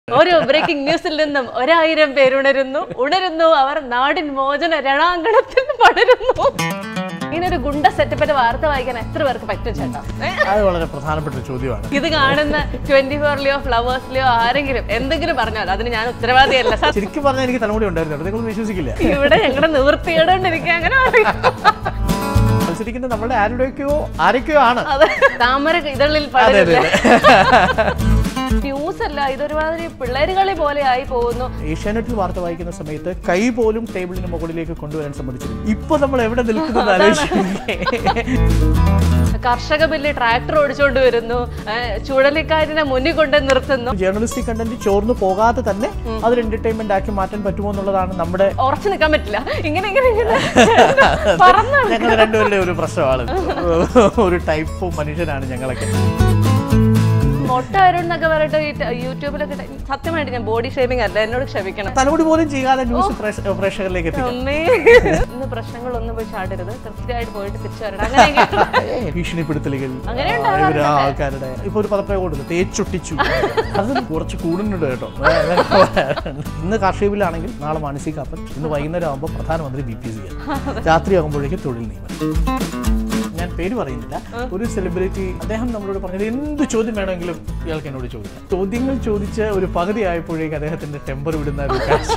ഓരോ ബ്രേക്കിംഗ് ന്യൂസിൽ നിന്നും ഒരായിരം പേരുണരുന്നു ഉണരുന്നു അവർ നാടിൻ മോചന രണാങ്കണത്തിൽ പടരുന്നു ഇങ്ങനെ ഒരു ഗുണ്ട സെറ്റപ്പിന്റെ വാർത്ത വായിക്കാൻ എത്ര പേർക്ക് പറ്റും ചേട്ടാ ഏ? അത് വളരെ പ്രധാനപ്പെട്ട ഒരു ചോദ്യമാണ് ഇത് കാണുന്ന ട്വന്റി ഫോറിലെയോ ഫ്ലവേഴ്സിലെയോ ആരെങ്കിലും എന്തെങ്കിലും പറഞ്ഞാൽ അതിന് ഞാൻ ഉത്തരവാദിയല്ല സത്യം. ശരിക്കും പറഞ്ഞാൽ എനിക്ക് തലമുടി ഉണ്ടായിരുന്നു നിങ്ങൾ വിശ്വസിക്കില്ല ഇവിടെ ഞങ്ങളുടെ നിവൃത്തിയോടുകൊണ്ടിരിക്കുക അങ്ങനെ പറയും. മത്സരിക്കുന്നത് നമ്മുടെ ആരുടെയൊക്കെയോ ആരൊക്കെയോ ആണ് അതെ താമര ഇതളിൽ അതെ അതെ പടരുന്ന ന്യൂസ് അല്ല ഇതൊരുമാതിരി പിള്ളേരുകളി പോലെ ആയി പോകുന്നു ഏഷ്യാനെറ്റിൽ വാർത്ത വായിക്കുന്ന സമയത്ത് കൈ പോലും ടേബിളിന് മുകളിലേക്ക് കൊണ്ടുവരാൻ സമ്മതിച്ചിരുന്നു ഇപ്പൊ നമ്മൾ എവിടെ നിൽക്കുന്നത് ആലോചിച്ചേ കർഷക ബില്ല് ട്രാക്ടർ ഓടിച്ചുകൊണ്ട് വരുന്നു ഏ, ചുഴലിക്കാറ്റിനെ മുന്നിൽ കൊണ്ട് നിർത്തുന്നു ജേർണലിസ്റ്റിക് കണ്ടന്റ് ചോർന്നു പോകാതെ തന്നെ അതൊരു എന്റർടൈൻമെന്റ് ആക്കി മാറ്റാൻ പറ്റുമോ എന്നുള്ളതാണ് നമ്മുടെ ഉറച്ചു നിൽക്കാൻ പറ്റില്ല ഇങ്ങനെ ഇങ്ങനെ ഇങ്ങനെ പറന്നു ഞങ്ങൾ രണ്ടുപേരുടെ ഒരു പ്രശ്നമാണ് ഒരു ടൈപ്പ് മനുഷ്യനാണ് ഞങ്ങളൊക്കെ മൊട്ട അരുൺ എന്നൊക്കെ പറഞ്ഞിട്ട് ഈ ట- യൂട്യൂബിലൊക്കെ ഇട്ട- സത്യമായിട്ട് ഞാൻ ബോഡി ഷേമിംഗ് അല്ല എന്നോട് ക്ഷമിക്കണം തലമുടി പോലും ചെയ്യാതെ ന്യൂസ് പ്രേക്ഷ- പ്രേക്ഷകരിലേക്ക് എത്തിക്കും ഒന്നേ ഇന്ന് പ്രശ്നങ്ങളൊന്നും പോയി ചാടരുത് കൃത്യമായിട്ട് പോയിട്ട് തിരിച്ചു വരണം അങ്ങനെ ഭീഷണിപ്പെടുത്തലുകൾ അങ്ങനെ ആ, ഇവര് ആ ആൾക്കാരുടെ ഇപ്പൊ ഒരു പദപ്രയോഗം ഉണ്ട് തേച്ചൊട്ടിച്ചു അത് കുറച്ച് കൂടുന്നുണ്ട് കേട്ടോ ഇന്ന് കാർഷിക ബില്ലാണെങ്കിൽ നാളെ മാനസിക കാപ്പൻ ഇന്ന് വൈകുന്നേരം ആകുമ്പോൾ പ്രധാനമന്ത്രി ബി പി സി രാത്രി ആകുമ്പോഴേക്കും തൊഴിൽ നിയമനം ഞാൻ പേര് പറയുന്നില്ല ഒരു സെലിബ്രിറ്റി അദ്ദേഹം നമ്മളോട് പറഞ്ഞത് എന്ത് ചോദ്യം വേണമെങ്കിലും ഇയാൾക്ക് എന്നോട് ചോദിക്കാം ചോദ്യങ്ങൾ ചോദിച്ച് ഒരു പകുതി ആയപ്പോഴേക്കും അദ്ദേഹത്തിന്റെ ടെമ്പർ വിടുന്ന ഒരു കാഴ്ച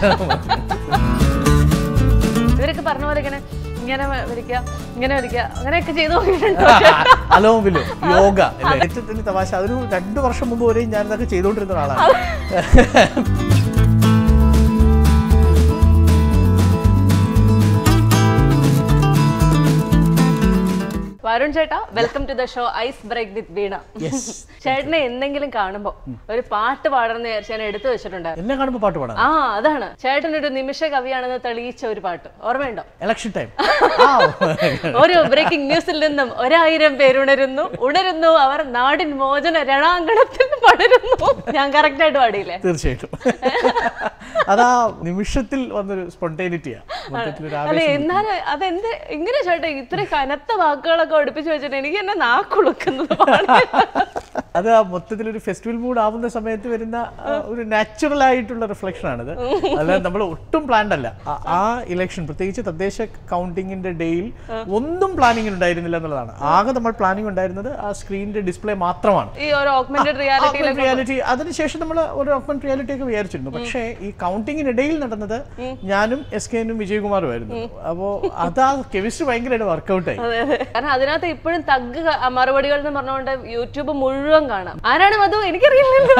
ഇവരൊക്കെ പറഞ്ഞ പോലെ ഇങ്ങനെ ഇങ്ങനെ വരിക ഇങ്ങനെ വരിക അങ്ങനെയൊക്കെ ചെയ്തു നോക്കിയിട്ടുണ്ട് അലോമിലോ യോഗ അല്ലേ ഏറ്റവും തന്നെ തമാശ അതൊരു രണ്ടു വർഷം മുമ്പ് വരെയും ഞാൻ ഇതൊക്കെ ചെയ്തുകൊണ്ടിരുന്ന ഒരാളാണ് വരുൺ ചേട്ടാ welcome to the show ice break with Veena Yes. ചേട്ടനെ എന്തെങ്കിലും കാണുമ്പോ ഒരു പാട്ട് പാടണമെന്ന് വിചാരിച്ച് ഞാൻ എടുത്തു വെച്ചിട്ടുണ്ടായിരുന്നു എന്നെ കാണുമ്പോൾ പാട്ട് പാടാം ആ അതാണ് ചേട്ടൻ ഒരു നിമിഷ കവിയാണെന്ന് തെളിയിച്ച ഒരു പാട്ട് ഓർമ്മയുണ്ടോ ഇലക്ഷൻ ടൈം ഓരോ ബ്രേക്കിംഗ് ന്യൂസിൽ നിന്നും ഒരായിരം പേരുണരുന്നു ഉണരുന്നു അവർ നാടിൻ മോചന രണാങ്കണത്തിൽ പടരുന്നു ഞാൻ കറക്റ്റ് ആയിട്ട് പാടിയില്ലേ തീർച്ചയായിട്ടും അതാ നിമിഷത്തിൽ വന്നൊരു സ്പോണ്ടേനിറ്റിയാ മൊത്തത്തിലൊരു അല്ലെ ആവേശം എന്നാലും അതെന്ത് ഇങ്ങനെ ചേട്ടാ ഇത്ര കനത്ത വാക്കുകളൊക്കെ ഒടിപ്പിച്ചു വെച്ചിട്ട് എനിക്ക് എന്നെ നാക്കുളുക്കുന്നത് പാടാൻ. അത് ആ മൊത്തത്തിൽ ഒരു ഫെസ്റ്റിവൽ മൂഡ് ആവുന്ന സമയത്ത് വരുന്ന ആ, ഒരു നാച്ചുറൽ ആയിട്ടുള്ള റിഫ്ലക്ഷൻ ആണിത് അല്ലാതെ നമ്മൾ ഒട്ടും പ്ലാൻഡ് അല്ല ആ- ആ ഇലക്ഷൻ പ്രത്യേകിച്ച് തദ്ദേശ കൗണ്ടിങ്ങിന്റെ ഡേയിൽ ഒന്നും പ്ലാനിങ് ഉണ്ടായിരുന്നില്ല എന്നുള്ളതാണ് ആകെ നമ്മൾ പ്ലാനിങ് ഉണ്ടായിരുന്നത് ആ സ്ക്രീനിന്റെ ഡിസ്പ്ലേ മാത്രമാണ് ഈ ഒരു ഓഗ്മെന്റഡ് റിയാലിറ്റിയിലൊക്കെ റിയാലിറ്റി അതിനുശേഷം നമ്മൾ ഒരു ഓപ്പൺ റിയാലിറ്റി ഒക്കെ വിചാരിച്ചിരുന്നു പക്ഷേ ഈ കൗണ്ടിങ്ങിനിടയിൽ നടന്നത് ഞാനും എസ് കെനും വിജയകുമാറുമായിരുന്നു അപ്പോ അത് ആ കെമിസ്ട്രി ഭയങ്കരമായിട്ട് വർക്കൗട്ടായി അതെ അതെ കാരണം അതിനകത്ത് ഇപ്പോഴും തഗ് മറുപടികൾ എന്ന് പറഞ്ഞുകൊണ്ട് യൂട്യൂബ് മുഴുവൻ കാണാം ആരാണ് മധു എനിക്കറിയില്ലല്ലോ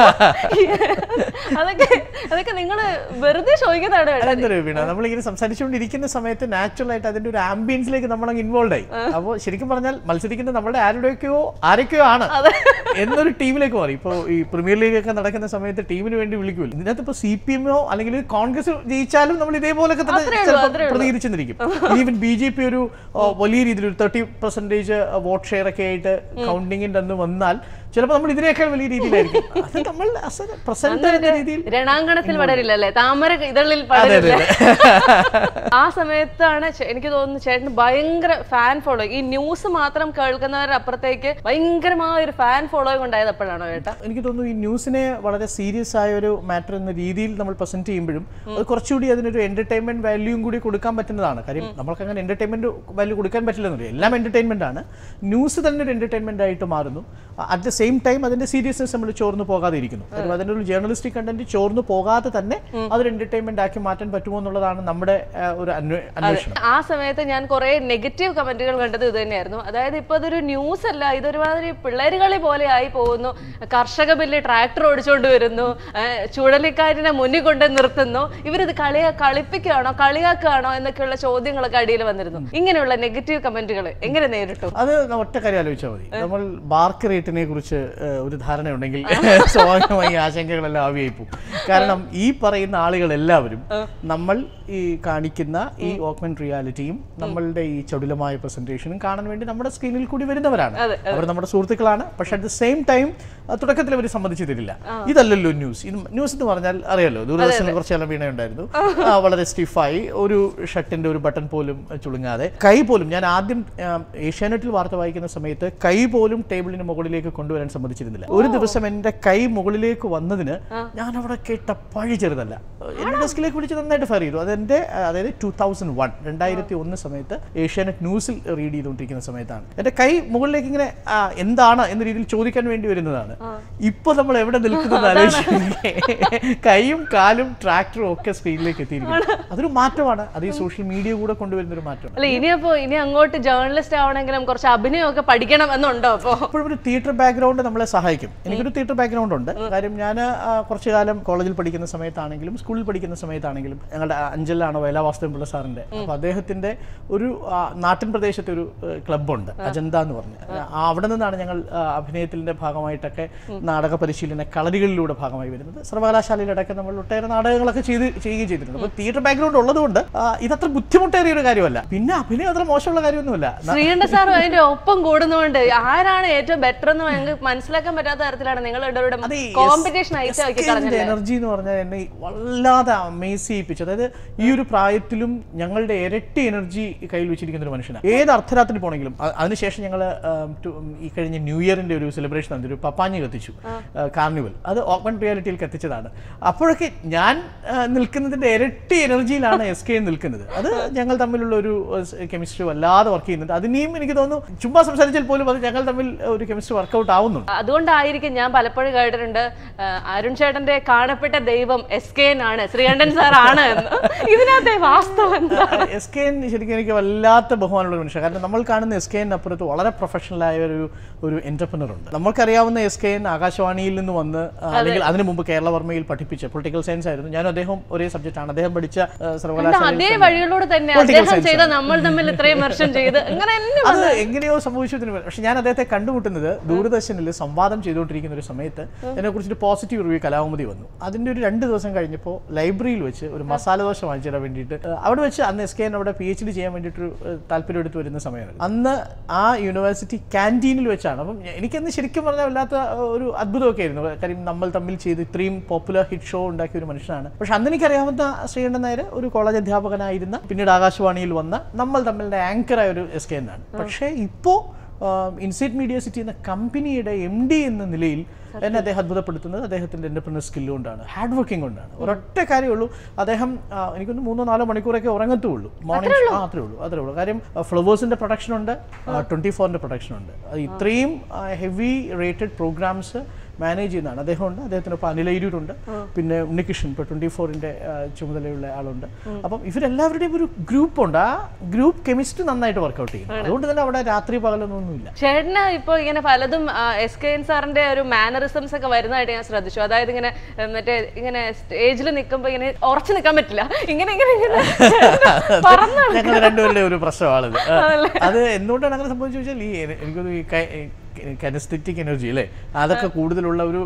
അതൊക്കെ അതൊക്കെ നിങ്ങൾ വെറുതെ ചോദിക്കുന്നതാണ് വേണ്ടത് എന്താ വീണ നമ്മളിങ്ങനെ സംസാരിച്ചുകൊണ്ടിരിക്കുന്ന സമയത്ത് നാച്ചുറൽ ആയിട്ട് അതിന്റെ ഒരു ആംബിയൻസിലേക്ക് നമ്മൾ അങ്ങ് ഇൻവോൾവ് ആയി അപ്പോൾ ശരിക്കും പറഞ്ഞാൽ മത്സരിക്കുന്നത് നമ്മുടെ ആരുടെയൊക്കെയോ ആരൊക്കെയോ ആണ് എന്നൊരു ടീമിലേക്ക് മാറി ഇപ്പോൾ ഈ പ്രീമിയർ ലീഗ് ഒക്കെ നടക്കുന്ന സമയത്ത് ടീമിന് വേണ്ടി വിളിക്കുമല്ലോ ഇതിനകത്ത് ഇപ്പോൾ സി പി എമ്മോ അല്ലെങ്കിൽ കോൺഗ്രസ് ജയിച്ചാലും നമ്മൾ ഇതേപോലൊക്കെ തന്നെ അത്രേ ഉള്ളൂ, ചിലപ്പോൾ അത്രേ ഉള്ളൂ. പ്രതികരിച്ചെന്നിരിക്കും ഈവൻ ബി ജെ പി ഒരു ആ, വലിയ രീതിയിൽ ഒരു തേർട്ടി പെർസെൻറ്റേജ് വോട്ട് ഷെയർ ഒക്കെ ആയിട്ട് കൗണ്ടിങ്ങിൻ്റെ അന്ന് വന്നാൽ ചിലപ്പോൾ നമ്മൾ ഇതിനേക്കാൾ വലിയ രീതിയിലായിരിക്കും അത് നമ്മൾ പ്രസന്റ് എന്ന രീതിയിൽ രണാങ്കണത്തിൽ പടരില്ലല്ലേ താമര ഇതളിൽ അതെ അതെ പടരില്ല ആ സമയത്താണ് ചേ- എനിക്ക് തോന്നുന്നു ചേട്ടന് ഭയങ്കര ഫാൻ ഫോളോ ഈ ന്യൂസ് മാത്രം കേൾക്കുന്നവരുടെ അപ്പുറത്തേക്ക് ഭയങ്കരമായ ഒരു ഫാൻ ഫോളോയിങ് ഉണ്ടായത് എപ്പോഴാണോ ചേട്ടാ എനിക്ക് തോന്നുന്നു ഈ ന്യൂസിനെ വളരെ സീരിയസ് ആയ ഒരു മാറ്റർ എന്ന രീതിയിൽ നമ്മൾ പ്രസന്റ് ചെയ്യുമ്പോഴും അത് കുറച്ചുകൂടി അതിനൊരു എന്റർടൈൻമെന്റ് വാല്യൂയും കൂടി കൊടുക്കാൻ പറ്റുന്നതാണ് കാര്യം നമ്മൾക്ക് അങ്ങനെ എന്റർടൈൻമെന്റ് വാല്യൂ കൊടുക്കാൻ പറ്റില്ലെന്നില്ല എല്ലാം എന്റർടൈൻമെന്റ് ആണ് ന്യൂസ് തന്നെ ഒരു എന്റർടൈൻമെന്റ് ആയിട്ട് മാറുന്നു അറ്റ് ദ സെയിം ടൈം അതിന്റെ സീരിയസ്നെസ് നമ്മൾ ചോർന്നു പോകാതെ ഇരിക്കുന്നു കാര്യം അതിന്റെ ഒരു ജേർണലിസ്റ്റിക് കണ്ടന്റ് ചോർന്നു പോകാതെ തന്നെ അതൊരു എന്റർടൈൻമെന്റ് ആക്കി മാറ്റാൻ പറ്റുമോ എന്നുള്ളതാണ് നമ്മുടെ ആ, ഒരു അന്വേ- അന്വേഷണം ആ സമയത്ത് ഞാൻ കുറെ നെഗറ്റീവ് കമന്റുകൾ കണ്ടത് ഇത് തന്നെയായിരുന്നു അതായത് ഇപ്പൊ അതൊരു ന്യൂസ് അല്ല ഇതൊരുമാതിരി പിള്ളേരുകളി പോലെ ആയി പോകുന്നു കർഷക ബില്ല് ട്രാക്ടർ ഓടിച്ചുകൊണ്ട് വരുന്നു ഏ, ചുഴലിക്കാറ്റിനെ മുന്നിൽ കൊണ്ട് നിർത്തുന്നു ഇവരിത് കളിയ കളിപ്പിക്കുകയാണോ കളിയാക്കുകയാണോ എന്നൊക്കെയുള്ള ചോദ്യങ്ങളൊക്കെ അടിയിൽ വന്നിരുന്നു ഇങ്ങനെയുള്ള നെഗറ്റീവ് കമന്റുകൾ എങ്ങനെ നേരിട്ടു അത് ന- ഒറ്റ കാര്യം ആലോചിച്ചാൽ മതി നമ്മൾ ബാർക്ക് റേറ്റിനെ കുറിച്ച് ഏഹ്, ഒരു ധാരണയുണ്ടെങ്കിൽ സ്വാഭാവികമായി ഈ ആശങ്കകളെല്ലാം ആവിയായി പോകും കാരണം ഈ പറയുന്ന ആളുകൾ എല്ലാവരും നമ്മൾ ഈ കാണിക്കുന്ന ഈ ഓഗ്മെന്റ് റിയാലിറ്റിയും നമ്മളുടെ ഈ ചടുലമായ പ്രസന്റേഷനും കാണാൻ വേണ്ടി നമ്മുടെ സ്ക്രീനിൽ കൂടി വരുന്നവരാണ് അതെ, അവർ നമ്മുടെ സുഹൃത്തുക്കളാണ് പക്ഷെ അറ്റ് ദ സെയിം ടൈം തുടക്കത്തിൽ അവർ സമ്മതിച്ചു തരില്ല ഇതല്ലല്ലോ ന്യൂസ് ഇത് ന്യൂസ് എന്ന് പറഞ്ഞാൽ അറിയാലോ ദൂരദർശനിൽ കുറച്ച് കാലം വീണ ഉണ്ടായിരുന്നു ആ, വളരെ സ്റ്റിഫായി ഒരു ഷർട്ടിന്റെ ഒരു ബട്ടൺ പോലും ചുളുങ്ങാതെ കൈ പോലും ഞാൻ ആദ്യം ആ, ഏഷ്യാനെറ്റിൽ വാർത്ത വായിക്കുന്ന സമയത്ത് കൈ പോലും ടേബിളിന് മുകളിലേക്ക് കൊണ്ടുവരാൻ വരാൻ സമ്മതിച്ചിരുന്നില്ല ഒരു ദിവസം എൻ്റെ കൈ മുകളിലേക്ക് വന്നതിന് ഞാൻ അവിടെ കേട്ട പഴി ചെറുതല്ല എൻ്റെ ഡെസ്കിലേക്ക് വിളിച്ച് നന്നായിട്ട് ഫയർ ചെയ്തു അതെൻ്റെ അതായത് ടൂ തൗസൻഡ് വൺ രണ്ടായിരത്തി ഒന്ന് സമയത്ത് ഏഷ്യാനെറ്റ് ന്യൂസിൽ റീഡ് ചെയ്തുകൊണ്ടിരിക്കുന്ന സമയത്താണ് എൻ്റെ കൈ മുകളിലേക്ക് ഇങ്ങനെ ആ, എന്താണ് എന്ന രീതിയിൽ ചോദിക്കാൻ വേണ്ടി വരുന്നതാണ് ഇപ്പൊ നമ്മൾ എവിടെ നിൽക്കുന്നത് ആലോചിച്ച് കൈയും കാലും ട്രാക്ടറും ഒക്കെ സ്ക്രീനിലേക്ക് എത്തിയിരിക്കുന്നു അതൊരു മാറ്റമാണ് അത് ഈ സോഷ്യൽ മീഡിയ കൂടെ കൊണ്ടുവരുന്ന ഒരു മാറ്റമാണ് അല്ല ഇനിയപ്പോ ഇനി അങ്ങോട്ട് ജേർണലിസ്റ്റ് ആവണമെങ്കിലും കുറച്ച് അഭിനയമൊക്കെ പഠിക്കണം എന്നുണ്ടോ അപ്പോ അപ്പോഴും ഒരു തിയേറ്റർ ബാക്ക്ഗ്രൗണ്ട് നമ്മളെ സഹായിക്കും എനിക്കൊരു തിയേറ്റർ ബാക്ക്ഗ്രൗണ്ട് ഉണ്ട് കാര്യം ഞാൻ കുറച്ചു കാലം കോളേജിൽ പഠിക്കുന്ന സമയത്താണെങ്കിലും സ്കൂളിൽ പഠിക്കുന്ന സമയത്താണെങ്കിലും ഞങ്ങളുടെ അഞ്ചലാണ് വയല വാസ്തവപിള്ള സാറിന്റെ അപ്പോൾ അദ്ദേഹത്തിന്റെ ഒരു ആ, നാട്ടിൻ പ്രദേശത്തെ ഒരു ക്ലബ്ബുണ്ട് അജന്ത എന്ന് പറഞ്ഞ് ആ, അവിടെ നിന്നാണ് ഞങ്ങൾ ആ, അഭിനയത്തിന്റെ ഭാഗമായിട്ടൊക്കെ നാടക പരിശീലന കളരികളിലൂടെ ഭാഗമായി വരുന്നത് സർവകലാശാലയിലടക്കം നമ്മൾ ഒട്ടേറെ നാടകങ്ങളൊക്കെ ചെയ്ത് ചെയ്യുകയും ചെയ്തിട്ടുണ്ട് അപ്പോൾ തിയേറ്റർ ബാക്ക്ഗ്രൗണ്ട് ഉള്ളതുകൊണ്ട് ആ, ഇതത്ര ബുദ്ധിമുട്ടേറിയ ഒരു കാര്യമല്ല പിന്നെ അഭിനയം അത്ര മോശമുള്ള കാര്യമൊന്നുമില്ല ശ്രീകണ്ഠ സാറും അതിന്റെ ഒപ്പം കൂടുന്നതുകൊണ്ട് ആരാണ് ഏറ്റവും ബെറ്റർ എന്ന് ഞങ്ങൾക്ക് മനസ്സിലാക്കാൻ പറ്റാത്ത തരത്തിലാണ് നിങ്ങൾ രണ്ടുപേരുടെ അത് ഈ കോമ്പറ്റീഷൻ ഐറ്റം ആക്കി കളഞ്ഞത് എനർജി എന്ന് പറഞ്ഞാൽ എന്നെ വല്ലാതെ അമേസ് ചെയ്യിപ്പിച്ചു അതായത് ഈ ഒരു പ്രായത്തിലും ഞങ്ങളുടെ ഇരട്ടി എനർജി കയ്യിൽ വെച്ചിരിക്കുന്ന ഒരു മനുഷ്യനാണ് ഏത് അർദ്ധരാത്രി പോണെങ്കിലും അ- അതിനുശേഷം ഞങ്ങൾ ഈ കഴിഞ്ഞ ന്യൂ ഇയറിന്റെ ഒരു സെലിബ്രേഷൻ നടത്തി ഒരു പപ്പാഞ്ഞി കത്തിച്ചു കാർണിവൽ അത് ഓപ്പൺ റിയാലിറ്റിയിൽ കത്തിച്ചതാണ് അപ്പോഴൊക്കെ ഞാൻ ആ, നിൽക്കുന്നതിന്റെ ഇരട്ടി എനർജിയിലാണ് എസ് കെ നിൽക്കുന്നത് അത് ഞങ്ങൾ തമ്മിലുള്ള ഒരു കെമിസ്ട്രി വല്ലാതെ വർക്ക് ചെയ്യുന്നുണ്ട് അതിനെയും എനിക്ക് തോന്നുന്നു ചുമ്മാ സംസാരിച്ചാൽ പോലും അത് ഞങ്ങൾ തമ്മിൽ ഒരു കെമിസ്ട്രി വർക്കൗട്ട് ആവുന്നുണ്ട് അതുകൊണ്ടായിരിക്കും ഞാൻ പലപ്പോഴും കേട്ടിട്ടുണ്ട് ആ, അരുൺ ചേട്ടന്റെ കാണപ്പെട്ട ദൈവം എസ് കെ ആണ് ശ്രീകണ്ഠൻ സാർ ആണ് എന്ന് ഇതിനകത്തെ വാസ്തവം എന്താ എസ് കെ എൻ ശരിക്കും എനിക്ക് വല്ലാത്ത ബഹുമാനമുള്ള ഒരു മനുഷ്യൻ കാരണം നമ്മൾ കാണുന്ന എസ് കെ എൻ അപ്പുറത്ത് വളരെ പ്രൊഫഷണൽ ആയ ഒരു ഒരു എന്റർപ്രണർ ഉണ്ട് നമ്മൾക്കറിയാവുന്ന എസ് കെ എൻ ആകാശവാണിയിൽ നിന്ന് വന്ന് ആ, അല്ലെങ്കിൽ അതിനു മുമ്പ് കേരളവർമ്മയിൽ പഠിപ്പിച്ച പൊളിറ്റിക്കൽ സയൻസ് ആയിരുന്നു ഞാനും അദ്ദേഹം ഒരേ സബ്ജക്റ്റ് ആണ് അദ്ദേഹം പഠിച്ച ആ, സർവകലാശാലയിൽ അതേ വഴികളിലൂടെ തന്നെ Political അദ്ദേഹം science ചെയ്ത നമ്മൾ തമ്മിൽ ഇത്രയും വർഷം ചെയ്ത് അങ്ങനെ തന്നെ അത് എങ്ങനെയോ സംഭവിച്ചതിന് പക്ഷെ ഞാൻ അദ്ദേഹത്തെ കണ്ടുമുട്ടുന്നത് ദൂരദർശനിൽ സംവാദം ചെയ്തുകൊണ്ടിരിക്കുന്ന ഒരു സമയത്ത് എന്നെ കുറിച്ചൊരു പോസിറ്റീവ് റിവ്യൂ കലാകുമതി വന്നു അതിന്റെ ഒരു രണ്ട് ദിവസം കഴിഞ്ഞപ്പോൾ ലൈബ്രറിയിൽ വെച്ച് ഒരു മസാല ദോശ വാങ്ങിച്ചു തരാൻ വേണ്ടിയിട്ട് ഏഹ്, അവിടെ വെച്ച് അന്ന് എസ് കെ എൻ അവിടെ പി എച്ച് ഡി ചെയ്യാൻ വേണ്ടിയിട്ട് ഒരു, ഏഹ്, താല്പര്യം എടുത്ത് വരുന്ന സമയമായിരുന്നു അന്ന് ആ യൂണിവേഴ്സിറ്റി ക്യാൻറ്റീനിൽ വെച്ചാണ് അപ്പം ഞ- എനിക്കന്ന് ശരിക്കും പറഞ്ഞാൽ വല്ലാത്ത ഏഹ്, ഒരു അത്ഭുതമൊക്കെ ആയിരുന്നു കാര്യം നമ്മൾ തമ്മിൽ ചെയ്ത് ഇത്രയും പോപ്പുലർ ഹിറ്റ് ഷോ ഉണ്ടാക്കിയ ഒരു മനുഷ്യനാണ് പക്ഷെ അന്ന് എനിക്കറിയാവുന്ന ശ്രീകണ്ഠൻ നായർ ഒരു കോളേജ് അധ്യാപകനായിരുന്ന പിന്നീട് ആകാശവാണിയിൽ വന്ന നമ്മൾ തമ്മിലുള്ള ആങ്കറായ ഒരു എസ് കെ എന്നാണ് പക്ഷേ ഇപ്പോൾ ഇൻസൈറ്റ് മീഡിയ സിറ്റി എന്ന കമ്പനിയുടെ എം ഡി എന്ന നിലയിൽ എന്നെ അദ്ദേഹം അത്ഭുതപ്പെടുത്തുന്നത് അദ്ദേഹത്തിന്റെ എന്റർപ്രണർ സ്കില്ല് കൊണ്ടാണ് ഹാർഡ് വർക്കിംഗ് കൊണ്ടാണ് ഒരൊറ്റ കാര്യമുള്ളൂ അദ്ദേഹം ആ, എനിക്കൊന്ന് മൂന്നോ നാലോ മണിക്കൂറൊക്കെ ഉറങ്ങത്തുള്ളൂ മോർണിംഗ് ആ അത്രേ ഉള്ളൂ അത്രേ ഉള്ളൂ കാര്യം ഫ്ലവേഴ്സിന്റെ പ്രൊഡക്ഷൻ ഉണ്ട് ട്വന്റി ഫോറിന്റെ പ്രൊഡക്ഷൻ ഉണ്ട് അത് ഇത്രയും ഹെവി റേറ്റഡ് പ്രോഗ്രാംസ് മാനേജ് ചെയ്യുന്നതാണ് അദ്ദേഹമുണ്ട് അദ്ദേഹത്തിനൊപ്പം അനിലൈരൂരുണ്ട് പിന്നെ ഉണ്ണികൃഷ്ണൻ ഇപ്പോൾ ട്വന്റി ഫോറിന്റെ ചുമതലയുള്ള ആളുണ്ട് അപ്പം ഇവരെല്ലാവരുടെയും ഒരു ഗ്രൂപ്പ് ഉണ്ട് ആ ഗ്രൂപ്പ് കെമിസ്ട്രി നന്നായിട്ട് വർക്കൗട്ട് ചെയ്യും അതുകൊണ്ട് തന്നെ അവിടെ രാത്രി പകലൊന്നൊന്നുമില്ല ചേട്ടന് ഇപ്പൊ ഇങ്ങനെ പലതും എസ് കെ എൻ സാറിന്റെ ഒരു മാനറിസംസ് ഒക്കെ വരുന്നതായിട്ട് ഞാൻ ശ്രദ്ധിച്ചു അതായത് ഇങ്ങനെ ഏ, മറ്റേ ഇങ്ങനെ സ്റ്റേജിൽ നിൽക്കുമ്പോ ഇങ്ങനെ ഉറച്ചു നിൽക്കാൻ പറ്റില്ല ഇങ്ങനെ ഇങ്ങനെ ഇങ്ങനെ പറന്നു ഞങ്ങൾ രണ്ടുപേരുടെ ഒരു പ്രശ്നമാണിത് ആ, അത് എന്തുകൊണ്ടാണ് അങ്ങനെ സംഭവിച്ചു ചോദിച്ചാൽ ഈ എന- എനിക്കൊരു കനസ്തറ്റിക് എനർജി അല്ലേ അതൊക്കെ കൂടുതലുള്ള ഒരു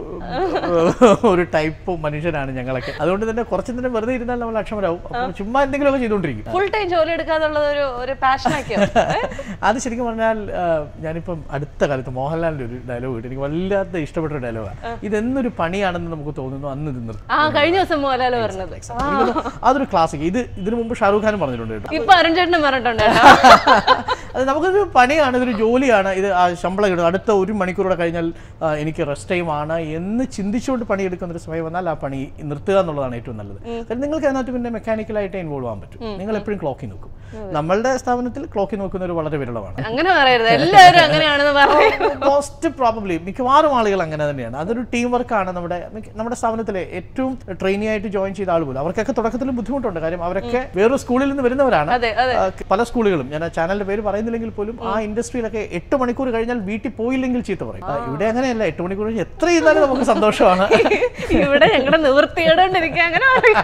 ഒരു ടൈപ്പ് മനുഷ്യനാണ് ഞങ്ങളൊക്കെ അതുകൊണ്ട് തന്നെ കുറച്ച് നേരം വെറുതെ ഇരുന്നാൽ നമ്മൾ അക്ഷമരാവും അപ്പോൾ ചുമ്മാ എന്തെങ്കിലുമൊക്കെ ചെയ്തുകൊണ്ടിരിക്കും ഫുൾ ടൈം ജോലി എടുക്കാതുള്ളത് ഒരു ഒരു പാഷൻ ആക്കിയോ അത് ശരിക്കും പറഞ്ഞാൽ ആ, ഞാനിപ്പം അടുത്ത കാലത്ത് മോഹൻലാലിന്റെ ഒരു ഡയലോഗ് കിട്ടി എനിക്ക് വല്ലാത്ത ഇഷ്ടപ്പെട്ട ഒരു ഡയലോഗാണ് ഇതെന്നൊരു പണിയാണെന്ന് നമുക്ക് തോന്നുന്നു അന്ന് ഇത് നിർത്തും ആ കഴിഞ്ഞ ദിവസം മോഹൻലാൽ പറഞ്ഞത് അതൊരു ക്ലാസിക് ഇത് ഇതിനു മുമ്പ് ഷാറൂഖ് ഖാനും പറഞ്ഞിട്ടുണ്ട് കേട്ടോ ഇപ്പൊ അരുൺ ചേട്ടനും പറഞ്ഞിട്ടുണ്ട് കേട്ടോ. അത് നമുക്കൊരു പണിയാണ് ഇതൊരു ജോലിയാണ് ഇത് ആ ശമ്പളം കിട്ടും അടുത്ത ഒരു മണിക്കൂറൂടെ കഴിഞ്ഞാൽ ആ, എനിക്ക് റെസ്റ്റ് ടൈം ആണ് എന്ന് ചിന്തിച്ചുകൊണ്ട് പണിയെടുക്കുന്ന ഒരു സമയം വന്നാൽ ആ പണി നിർത്തുക എന്നുള്ളതാണ് ഏറ്റവും നല്ലത് കാരണം നിങ്ങൾക്ക് അതിനകത്ത് പിന്നെ മെക്കാനിക്കലായിട്ട് ഇൻവോൾവ് ആകാൻ പറ്റും നിങ്ങൾ എപ്പോഴും ക്ലോക്കിൽ നോക്കും നമ്മളുടെ സ്ഥാപനത്തിൽ ക്ലോക്കിൽ നോക്കുന്നവർ വളരെ വിരളമാണ് അങ്ങനെ പറയരുത് എല്ലാവരും അങ്ങനെയാണെന്ന് പറയും മോസ്റ്റ് പ്രോബബ്ലി മിക്കവാറും ആളുകൾ അങ്ങനെ തന്നെയാണ് അതൊരു ടീം വർക്കാണ് നമ്മുടെ മിക്ക- നമ്മുടെ സ്ഥാപനത്തിലെ ഏറ്റവും ട്രെയിനി ആയിട്ട് ജോയിൻ ചെയ്ത ആൾ പോലും അവർക്കൊക്കെ തുടക്കത്തിൽ ബുദ്ധിമുട്ടുണ്ട് കാര്യം അവരൊക്കെ വേറൊരു സ്കൂളിൽ നിന്ന് വരുന്നവരാണ് അതെ അതെ ആ, പല സ്കൂളുകളും ഞാൻ ആ ചാനലിന്റെ പേര് പറയുന്നില്ലെങ്കിൽ പോലും ആ ഇൻഡസ്ട്രിയിലൊക്കെ എട്ട് മണിക്കൂർ കഴിഞ്ഞാൽ വീട്ടിൽ പോയില്ലെങ്കിൽ ചീത്ത പറയും ആ, ഇവിടെ അങ്ങനെയല്ല എട്ട് മണിക്കൂർ കഴിഞ്ഞ് എത്ര ചെയ്താലും നമുക്ക് സന്തോഷമാണ് ഇവിടെ ഞങ്ങളുടെ നിവൃത്തിയോടൊണ്ടിരിക്കുക അങ്ങനെ പറയും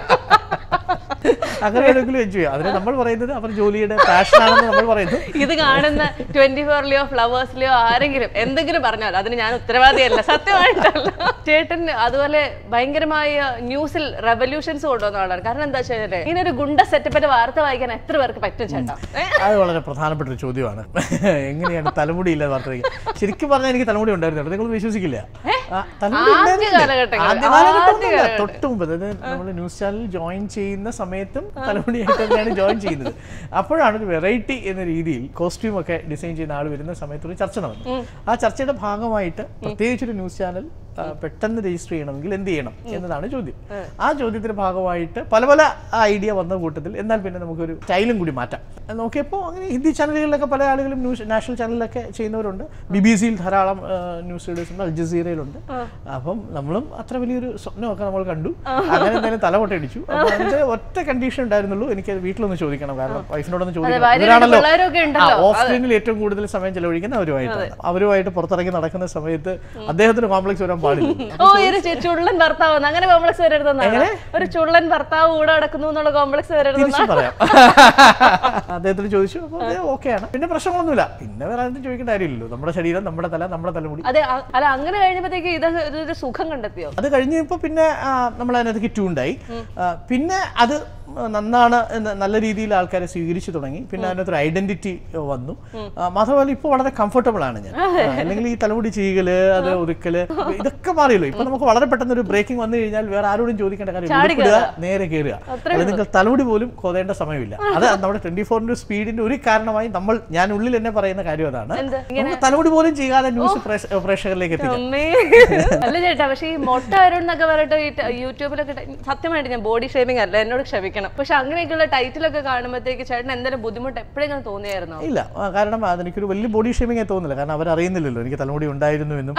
അങ്ങനെ വേണമെങ്കിലും എൻജോയ് ചെയ്യാം അതിന് നമ്മൾ പറയുന്നത് അവർ ജോലിയുടെ പാഷനാണെന്ന് നമ്മൾ പറയുന്നു ഇത് കാണുന്ന ട്വന്റി ഫോറിലെയോ ഫ്ലവേഴ്സിലെയോ ആരെങ്കിലും എന്തെങ്കിലും പറഞ്ഞാൽ അതിന് ഞാൻ ഉത്തരവാദിയല്ല സത്യമായിട്ടല്ല ചേട്ടൻ അതുപോലെ ഭയങ്കരമായ ന്യൂസിൽ റെവല്യൂഷൻസ് കൊണ്ടുവന്ന ആളാണ് കാരണം എന്താ വെച്ചാൽ ഇങ്ങനെ ഒരു ഗുണ്ട സെറ്റപ്പിന്റെ വാർത്ത വായിക്കാൻ എത്ര പേർക്ക് പറ്റും ചേട്ടാ ഏ? അത് വളരെ പ്രധാനപ്പെട്ട ഒരു ചോദ്യമാണ് എങ്ങനെയാണ് തലമുടി ഇല്ലാതെ വാർത്തകൾ ശരിക്കും പറഞ്ഞാൽ എനിക്ക് തലമുടി ഉണ്ടായിരുന്നു കേട്ടോ. നിങ്ങൾ വിശ്വസിക്കില്ല ആ, തലമുടി ആദ്യ ഉണ്ടായിരുന്നില്ല. കാലഘട്ടങ്ങളിൽ, ആദ്യ കാലഘട്ടം ആദ്യ ഒന്നുമല്ല. കാലഘട്ടം. തൊട്ട് മുമ്പ് അതായത് നമ്മൾ ന്യൂസ് ചാനൽ ജോയിൻ ചെയ്യുന്ന സമയത്ത് സമയത്തും തലമുടിയായിട്ട് തന്നെയാണ് ജോയിൻ ചെയ്യുന്നത് അപ്പോഴാണ് ഒരു വെറൈറ്റി എന്ന രീതിയിൽ കോസ്റ്റ്യൂം ഒക്കെ ഡിസൈൻ ചെയ്യുന്ന ആൾ വരുന്ന സമയത്ത് ഒരു ചർച്ച നടന്നു ആ ചർച്ചയുടെ ഭാഗമായിട്ട് പ്രത്യേകിച്ച് ഒരു ന്യൂസ് ചാനൽ ആ, പെട്ടെന്ന് രജിസ്റ്റർ ചെയ്യണമെങ്കിൽ എന്ത് ചെയ്യണം എന്നതാണ് ചോദ്യം ആ ചോദ്യത്തിന്റെ ഭാഗമായിട്ട് പല പല ഐഡിയ വന്ന കൂട്ടത്തിൽ എന്നാൽ പിന്നെ നമുക്കൊരു സ്റ്റൈലും കൂടി മാറ്റാം നോക്കിയപ്പോൾ അങ്ങനെ ഹിന്ദി ചാനലുകളിലൊക്കെ പല ആളുകളും ന്യൂസ് നാഷണൽ ചാനലിലൊക്കെ ചെയ്യുന്നവരുണ്ട് ബി ബി സിയിൽ ധാരാളം ന്യൂസ് റീഡേഴ്സ് ഉണ്ട് അൽ ജസീറയിലുണ്ട് അപ്പം നമ്മളും അത്ര വലിയൊരു സ്വപ്നമൊക്കെ നമ്മൾ കണ്ടു അങ്ങനെ എന്തായാലും തലമുട്ടടിച്ചു അപ്പൊ അതിന്റെ ഒറ്റ കണ്ടീഷൻ ഉണ്ടായിരുന്നുള്ളൂ എനിക്ക് അത് വീട്ടിലൊന്ന് ചോദിക്കണം കാരണം വൈഫിനോടൊന്ന് ചോദിക്കണം ഭാര്യ ഇവരാണല്ലോ പിള്ളേരൊക്കെ ആ, ഉണ്ടല്ലോ ഓഫ് സ്ക്രീനിൽ ഏറ്റവും കൂടുതൽ സമയം ചെലവഴിക്കുന്ന അവരുമായിട്ടാണ് അവരുമായിട്ട് പുറത്തിറങ്ങി നടക്കുന്ന സമയത്ത് അദ്ദേഹത്തിന് കോംപ്ലക്സ് വരാൻ പാടില്ല ഓ ഒരു ചെ- ചുള്ളൻ ഭർത്താവ് അങ്ങനെ കോംപ്ലക്സ് വരരുതെന്നാണ് ഒരു ചുള്ളൻ ഭർത്താവ് കൂടെ നടക്കുന്നു എന്നുള്ള കോംപ്ലക്സ് വരരുതെന്നാണ് തിരിച്ചും പറയാം അദ്ദേഹത്തിന് ചോദിച്ചു അപ്പോൾ ഓക്കെയാണ് പിന്നെ പ്രശ്നങ്ങളൊന്നുമില്ല പിന്നെ വേറെ ആരും ചോദിക്കേണ്ട കാര്യമില്ലല്ലോ നമ്മുടെ ശരീരം നമ്മുടെ തല നമ്മുടെ തലമുടി അതെ അ- അല്ല അങ്ങനെ കഴിഞ്ഞപ്പോഴത്തേക്ക് ഇത് ഇതൊരു സുഖം കണ്ടെത്തിയോ അത് കഴിഞ്ഞപ്പോൾ പിന്നെ ആ, നമ്മൾ അതിനകത്ത് കിറ്റുണ്ടായി പിന്നെ അത് നന്നാണ് എന്ന് നല്ല രീതിയിൽ ആൾക്കാരെ സ്വീകരിച്ചു തുടങ്ങി പിന്നെ അതിനകത്ത് ഒരു ഐഡന്റിറ്റി വന്നു ആ, മാത്രമല്ല ഇപ്പോൾ വളരെ കംഫർട്ടബിൾ ആണ് ഞാൻ ആ, അല്ലെങ്കിൽ ഈ തലമുടി ചെയ്യല് അത് ഒതുക്കല് ഇതൊക്കെ മാറിയല്ലോ ഇപ്പൊ നമുക്ക് വളരെ പെട്ടെന്ന് ഒരു ബ്രേക്കിംഗ് വന്നു കഴിഞ്ഞാൽ വേറെ ആരോടും ചോദിക്കേണ്ട കാര്യം ഉടുപ്പിടുക നേരെ കയറുക അല്ലെങ്കിൽ നിങ്ങൾ തലമുടി പോലും കൊതേണ്ട സമയമില്ല അത് നമ്മുടെ ട്വന്റി ഫോറിന്റെ സ്പീഡിന്റെ ഒരു കാരണമായി നമ്മൾ ഞാൻ ഉള്ളിൽ എന്നെ പറയുന്ന കാര്യം അതാണ് എന്ത്? നമുക്ക് തലമുടി പോലും ചെയ്യാതെ ന്യൂസ് പ്രേക്ഷകരിലേക്ക് എത്തിക്കാം അമ്മേ അല്ല ചേട്ടാ പക്ഷെ ഈ മൊട്ട അരുൺ എന്നൊക്കെ പറഞ്ഞിട്ട് ഈ ട- യൂട്യൂബിലൊക്കെ ട- സത്യമായിട്ട് ഞാൻ ബോഡി ഷേമിംഗ് അല്ല എന്നോട് ക്ഷമിക്കണം പക്ഷെ അങ്ങനെയൊക്കെയുള്ള ടൈറ്റിലൊക്കെ കാണുമ്പോഴത്തേക്ക് ചേട്ടൻ എന്തെങ്കിലും ബുദ്ധിമുട്ട് എപ്പോഴെങ്കിലും തോന്നിയായിരുന്നോ ഇല്ല ആ, കാരണം അതെനിക്കൊരു വലിയ ബോഡി ഷേമിംഗ് തോന്നുന്നില്ല കാരണം അവരറിയുന്നില്ലല്ലോ എനിക്ക് തലമുടി ഉണ്ടായിരുന്നു എന്നും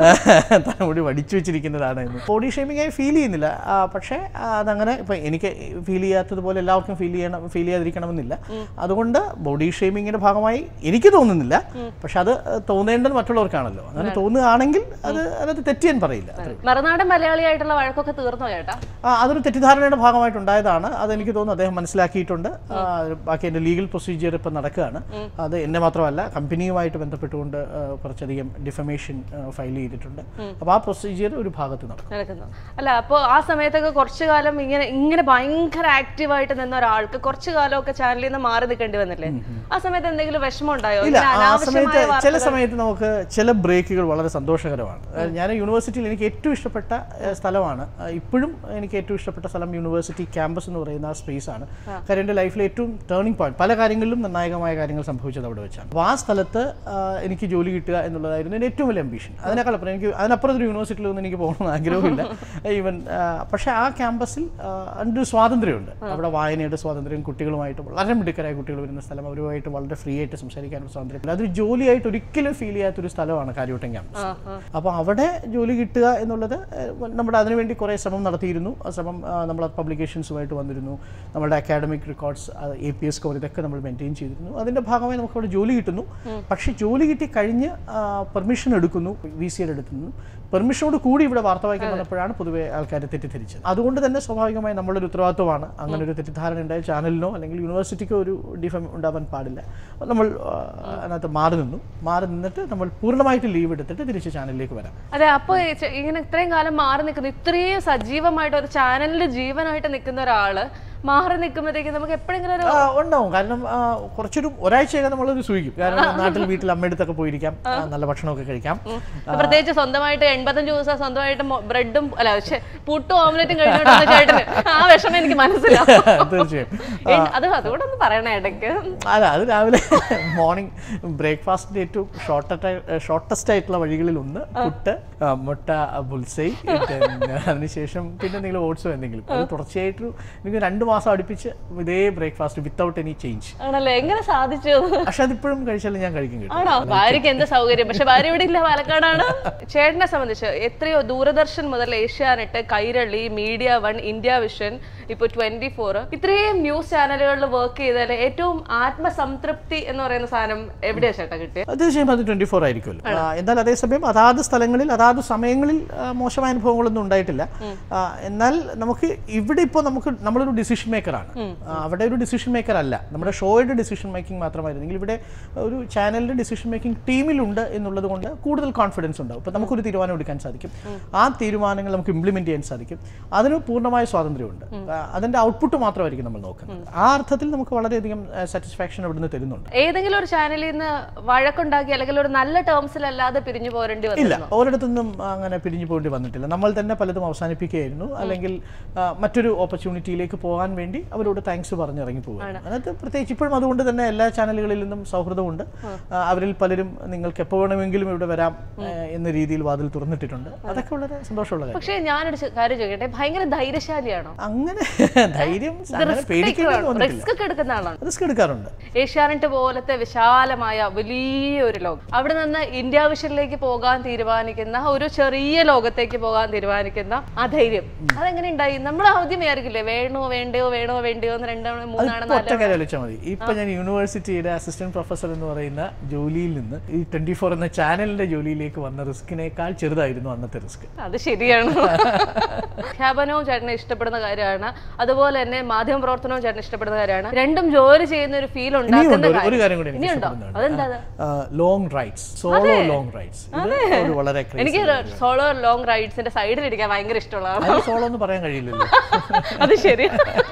തലമുടി വടിച്ചു വെച്ചിരിക്കുന്നതാണ് എന്നും ബോഡി ഷേമിംഗ് ആയി ഫീൽ ചെയ്യുന്നില്ല ആ, പക്ഷേ ആ, അതങ്ങനെ ഇപ്പം എനിക്ക് ഫീൽ ചെയ്യാത്തതുപോലെ എല്ലാവർക്കും ഫീൽ ചെയ്യണം ഫീൽ ചെയ്യാതിരിക്കണമെന്നില്ല അതുകൊണ്ട് ബോഡി ഷേമിങ്ങിന്റെ ഭാഗമായി എനിക്ക് തോന്നുന്നില്ല പക്ഷെ അത് തോന്നേണ്ടത് മറ്റുള്ളവർക്കാണല്ലോ അങ്ങനെ തോന്നുകയാണെങ്കിൽ അത് അതിനകത്ത് തെറ്റ് ഞാൻ പറയില്ല അത്രേ ഉള്ളൂ. മറുനാടൻ മലയാളിയായിട്ടുള്ള വഴക്കൊക്കെ തീർന്നോ ചേട്ടാ ആ, അതൊരു തെറ്റിദ്ധാരണയുടെ ഭാഗമായിട്ടുണ്ടായതാണ് അതെനിക്ക് തോന്നുന്നു അദ്ദേഹം മനസ്സിലാക്കിയിട്ടുണ്ട് ആ, ബാക്കി എൻ്റെ ലീഗൽ പ്രൊസീജിയർ ഇപ്പം നടക്കുകയാണ് അത് എന്നെ മാത്രമല്ല കമ്പനിയുമായിട്ട് ബന്ധപ്പെട്ടുകൊണ്ട് ആ, കുറച്ചധികം ഡിഫമേഷൻ ഫയൽ ചെയ്തിട്ടുണ്ട് അപ്പോൾ ആ പ്രൊസീജിയർ ഒരു ഭാഗത്ത് നടക്കും നടക്കുന്നു അല്ല അപ്പോൾ ആ സമയത്തൊക്കെ കുറച്ചു കാലം ഇങ്ങനെ ഇങ്ങനെ ഭയങ്കര ആക്റ്റീവായിട്ട് നിന്ന ഒരാൾക്ക് കുറച്ചു കാലമൊക്കെ ചാനലിൽ നിന്ന് മാറി നിൽക്കേണ്ടി വന്നില്ലേ ആ സമയത്ത് എന്തെങ്കിലും വിഷമം ഉണ്ടായോ ഇല്ല ഇങ്ങനെ ആ അനാവശ്യമായ സമയത്ത് ചില വാർത്തകൾ- സമയത്ത് നമുക്ക് ചില ബ്രേക്കുകൾ വളരെ സന്തോഷകരമാണ് അതായത് ഞാൻ യൂണിവേഴ്സിറ്റിയിൽ എനിക്ക് ഏറ്റവും ഇഷ്ടപ്പെട്ട ഏഹ്, സ്ഥലമാണ് ആ, ഇപ്പോഴും എനിക്ക് ഏറ്റവും ഇഷ്ടപ്പെട്ട സ്ഥലം യൂണിവേഴ്സിറ്റി ക്യാമ്പസ് എന്ന് പറയുന്ന ആ സ്പേസ് ആണ് കാര്യം എൻ്റെ ലൈഫിലെ ഏറ്റവും ടേണിംഗ് പോയിന്റ് പല കാര്യങ്ങളിലും നിർണായകമായ കാര്യങ്ങൾ സംഭവിച്ചത് അവിടെ വെച്ചാണ് അപ്പോൾ ആ സ്ഥലത്ത് ആ, എനിക്ക് ജോലി കിട്ടുക എന്നുള്ളതായിരുന്നു എൻ്റെ ഏറ്റവും വലിയ അംബീഷൻ അതിനേക്കാൾ അപ്പുറം എനിക്ക് അതിനപ്പുറം ഒരു യൂണിവേഴ്സിറ്റിയിലൊന്നും എനിക്ക് പോകണമെന്ന് ആഗ്രഹമില്ല ഈവൻ പക്ഷേ ആ ക്യാമ്പസിൽ ആ, അതിൻ്റെ ഒരു സ്വാതന്ത്ര്യമുണ്ട് അവിടെ വായനയുടെ സ്വാതന്ത്ര്യം കുട്ടികളുമായിട്ട് വളരെ മിടുക്കരായ കുട്ടികൾ വരുന്ന സ്ഥലം അവരുമായിട്ട് വളരെ ഫ്രീ ആയിട്ട് സംസാരിക്കാനുള്ള സ്വാതന്ത്ര്യം അതൊരു ജോലിയായിട്ട് ഒരിക്കലും ഫീൽ ചെയ്യാത്തൊരു സ്ഥലമാണ് കാര്യവട്ടം ക്യാമ്പസ് ആ, ആ. അപ്പോൾ അവിടെ ജോലി കിട്ടുക എന്നുള്ളത് ഏഹ്, നമ്മുടെ അതിനുവേണ്ടി കുറേ ശ്രമം നടത്തിയിരുന്നു ആ ശ്രമം ആ, നമ്മൾ പബ്ലിക്കേഷൻസുമായിട്ട് വന്നിരുന്നു നമ്മുടെ academic records A P S score ഇതൊക്കെ നമ്മൾ മെയിൻറ്റെയിൻ ചെയ്തിരുന്നു അതിൻ്റെ ഭാഗമായി നമുക്ക് അവിടെ ജോലി കിട്ടുന്നു പക്ഷേ ജോലി കിട്ടി കഴിഞ്ഞ് പെർമിഷൻ എടുക്കുന്നു വി സി എടുക്കുന്നു പെർമിഷനോട് കൂടി ഇവിടെ വാർത്ത വായിക്കാൻ വന്നപ്പോഴാണ് പൊതുവെ ആൾക്കാർ തെറ്റിദ്ധരിച്ചത് അതുകൊണ്ട് തന്നെ സ്വാഭാവികമായി നമ്മളൊരു ഉത്തരവാദിത്വമാണ് അങ്ങനെ ഒരു തെറ്റിദ്ധാരണ ഉണ്ടായ ചാനലിനോ അല്ലെങ്കിൽ യൂണിവേഴ്സിറ്റിക്കോ ഒരു ഡിഫം ഉണ്ടാവാൻ പാടില്ല നമ്മൾ ആ, അതിനകത്ത് മാറി നിന്നു മാറി നിന്നിട്ട് നമ്മൾ പൂർണ്ണമായിട്ട് ലീവ് എടുത്തിട്ട് തിരിച്ച് ചാനലിലേക്ക് വരാം അതെ അപ്പൊ ഈ ചെ- ഇങ്ങനെ ഇത്രയും കാലം മാറി നിൽക്കുന്ന ഇത്രയും സജീവമായിട്ട് ഒരു ചാനലിന്റെ ജീവനായിട്ട് നിൽക്കുന്ന ഒരാള് മാറി നിൽക്കുമ്പോഴത്തേക്ക് നമുക്ക് എപ്പോഴെങ്കിലും ഒരു ആ, ഉണ്ടാവും കാരണം ആ, കുറച്ചൊരു ഒരാഴ്ചയൊക്കെ നമ്മളത് സൂഹിക്കും കാരണം നാട്ടിൽ വീട്ടിൽ അമ്മയടുത്തൊക്കെ പോയിരിക്കാം ആ, നല്ല ഭക്ഷണമൊക്കെ കഴിക്കാം പ്രത്യേകിച്ച് സ്വന്തമായിട്ട് എൺപത്തഞ്ച് ദിവസം സ്വന്തമായിട്ട് ബ്രെഡും അല്ല ശ്ശെ, പുട്ടും ഓംലെറ്റും കഴിഞ്ഞിട്ട് ചേട്ടന് ആ വിഷമം എനിക്ക് മനസ്സിലാവും തീർച്ചയായും എൻ- അത് അതുകൂടെ ഒന്ന് പറയണേ ഇടയ്ക്ക് അല്ല അത് രാവിലെ മോർണിംഗ് ബ്രേക്ക്ഫാസ്റ്റിന്റെ ഏറ്റവും ഷോർട്ടസ്റ്റ് ഷോർട്ടസ്റ്റ് ആയിട്ടുള്ള വഴികളിൽ ഒന്ന് പുട്ട് ആ, മുട്ട ബുൾസൈ അതിനുശേഷം പിന്നെ എന്തെങ്കിലും ഓട്സോ എന്തെങ്കിലും അത് തുടർച്ചയായിട്ട് എനിക്ക് രണ്ട് മാസം അടുപ്പിച്ച് ഇതേ ബ്രേക്ക്ഫാസ്റ്റ് വിത്തൗട്ട് എനി ചേഞ്ച് ആണല്ലേ എങ്ങനെ സാധിച്ചു പക്ഷെ അതിപ്പോഴും കഴിച്ചാലും ഞാൻ കഴിക്കും കേട്ടോ ആണോ ഭാര്യക്ക് എന്ത് സൗകര്യം പക്ഷെ ഭാര്യ ഇവിടെ ഇല്ല പാലക്കാടാണ് ചേട്ടനെ സംബന്ധിച്ച് എത്രയോ ദൂരദർശൻ മുതൽ ഏഷ്യാനെറ്റ് കൈരളി മീഡിയ വൺ ഇന്ത്യ വിഷൻ ഇപ്പൊ ട്വന്റി ഫോർ ഇത്രയും ന്യൂസ് ചാനലുകളിൽ വർക്ക് ചെയ്താൽ ഏറ്റവും ആത്മസംതൃപ്തി എന്ന് പറയുന്ന സാധനം എവിടെയാ ചേട്ടാ കിട്ടിയത് തീർച്ചയായും അത് ട്വന്റി ഫോർ ആയിരിക്കുമല്ലോ ആ, എന്നാൽ അതേസമയം അതാത് സ്ഥലങ്ങളിൽ അതാത് സമയങ്ങളിൽ ആ, മോശമായ അനുഭവങ്ങളൊന്നും ഉണ്ടായിട്ടില്ല ആ, എന്നാൽ നമുക്ക് ഇവിടെ ഇപ്പോൾ നമുക്ക് നമ്മളൊരു ഡിസിഷൻ മേക്കറാണ് അവിടെ ഒരു ഡിസിഷൻ മേക്കർ അല്ല നമ്മുടെ ഷോയുടെ ഡിസിഷൻ മേക്കിംഗ് മാത്രമായിരുന്നെങ്കിൽ ഇവിടെ ഒരു ചാനലിന്റെ ഡിസിഷൻ മേക്കിംഗ് ടീമിലുണ്ട് എന്നുള്ളത് കൊണ്ട് കൂടുതൽ കോൺഫിഡൻസ് ഉണ്ടാവും ഇപ്പം നമുക്കൊരു തീരുമാനം എടുക്കാൻ സാധിക്കും ആ തീരുമാനങ്ങൾ നമുക്ക് ഇംപ്ലിമെന്റ് ചെയ്യാൻ സാധിക്കും അതിന് പൂർണ്ണമായ സ്വാതന്ത്ര്യമുണ്ട് ആ, അതിന്റെ ഔട്ട്പുട്ട് മാത്രമായിരിക്കും നമ്മൾ നോക്കുന്നത് ആ അർത്ഥത്തിൽ നമുക്ക് വളരെയധികം സാറ്റിസ്ഫാക്ഷൻ അവിടുന്ന് തരുന്നുണ്ട് ഏതെങ്കിലും ഒരു ചാനലിൽ നിന്ന് വഴക്കുണ്ടാക്കി അല്ലെങ്കിൽ ഒരു നല്ല ടേംസിലല്ലാതെ പിരിഞ്ഞു പോരേണ്ടി ഇല്ല വന്നു ഒരിടത്തൊന്നും അങ്ങനെ പിരിഞ്ഞു പോകേണ്ടി വന്നിട്ടില്ല നമ്മൾ തന്നെ പലതും അവസാനിപ്പിക്കുകയായിരുന്നു അല്ലെങ്കിൽ ആ, മറ്റൊരു ഓപ്പർച്യൂണിറ്റിയിലേക്ക് പോകാൻ കാണാൻ വേണ്ടി അവരോട് താങ്ക്സ് പറഞ്ഞ് ഇറങ്ങി പോകും അതിനകത്ത് പ്രത്യേകിച്ച് ഇപ്പോഴും അതുകൊണ്ട് തന്നെ എല്ലാ ചാനലുകളിൽ നിന്നും സൗഹൃദമുണ്ട് ആ, അവരിൽ പലരും നിങ്ങൾക്ക് എപ്പോൾ വേണമെങ്കിലും ഇവിടെ വരാം ആ, എന്ന രീതിയിൽ വാതിൽ തുറന്നിട്ടിട്ടുണ്ട് അതൊക്കെ വളരെ സന്തോഷമുള്ള കാര്യം പക്ഷേ ഞാനൊരു ചെ- കാര്യം ചോദിക്കട്ടെ ഭയങ്കര ധൈര്യശാലിയാണോ അങ്ങനെ ധൈര്യം അങ്ങനെ പേടിക്കേണ്ടി വന്നിട്ടില്ല റിസ്ക് ഒക്കെ എടുക്കുന്ന ആളാണ് റിസ്ക് എടുക്കാറുണ്ട് ഏഷ്യാനെറ്റ് പോലത്തെ വിശാലമായ വലിയൊരു ലോകം അവിടെ നിന്ന് ഇന്ത്യ വിഷനിലേക്ക് പോകാൻ തീരുമാനിക്കുന്ന ഒരു ചെറിയ ലോകത്തേക്ക് പോകാൻ തീരുമാനിക്കുന്ന ആ ധൈര്യം അതെങ്ങനെ ഉണ്ടായി നമ്മൾ ആദ്യം വിചാരിക്കില്ലേ വേണോ വേണ്ടയോ വേണോ വേണ്ടയോ എന്ന് രണ്ടാണ് മൂന്നാണ് ഇപ്പൊ ഒറ്റ കാര്യം ആലോചിച്ചാൽ മതി ഇപ്പൊ ഞാൻ യൂണിവേഴ്സിറ്റിയുടെ അസിസ്റ്റന്റ് പ്രൊഫസർ എന്ന് പറയുന്ന ജോലിയിൽ നിന്ന് ഈ ട്വന്റി ഫോർ എന്ന ചാനലിന്റെ ജോലിയിലേക്ക് വന്ന റിസ്കിനേക്കാൾ ചെറുതായിരുന്നു അന്നത്തെ റിസ്ക് അത് ശരിയാണ് ഖ്യാപനവും ചേട്ടനെ ഇഷ്ടപ്പെടുന്ന കാര്യമാണ് അതുപോലെ തന്നെ മാധ്യമ പ്രവർത്തനവും ചേട്ടന് ഇഷ്ടപ്പെടുന്ന കാര്യമാണ് രണ്ടും ജോലി ചെയ്യുന്ന ഒരു ഫീൽ ഇനിയുണ്ട് ഉണ്ടാക്കുന്ന ഒരു- ഒരു കാര്യം കാര്യം കൂടി എനിക്ക് ഇനിയുണ്ടോ ഇഷ്ടപ്പെടുന്നുണ്ട് അതെന്താ അത്? Long rides solo long rides ഇത് ഒരു വളരെ crazy എനിക്ക് സോളോ ലോങ് റൈഡ്സിന്റെ സൈഡിൽ ഇരിക്കാൻ ഭയങ്കര ഇഷ്ടമുള്ളതാണ് അത് സോളോ എന്ന് പറയാൻ കഴിയില്ലല്ലോ അത് ശരി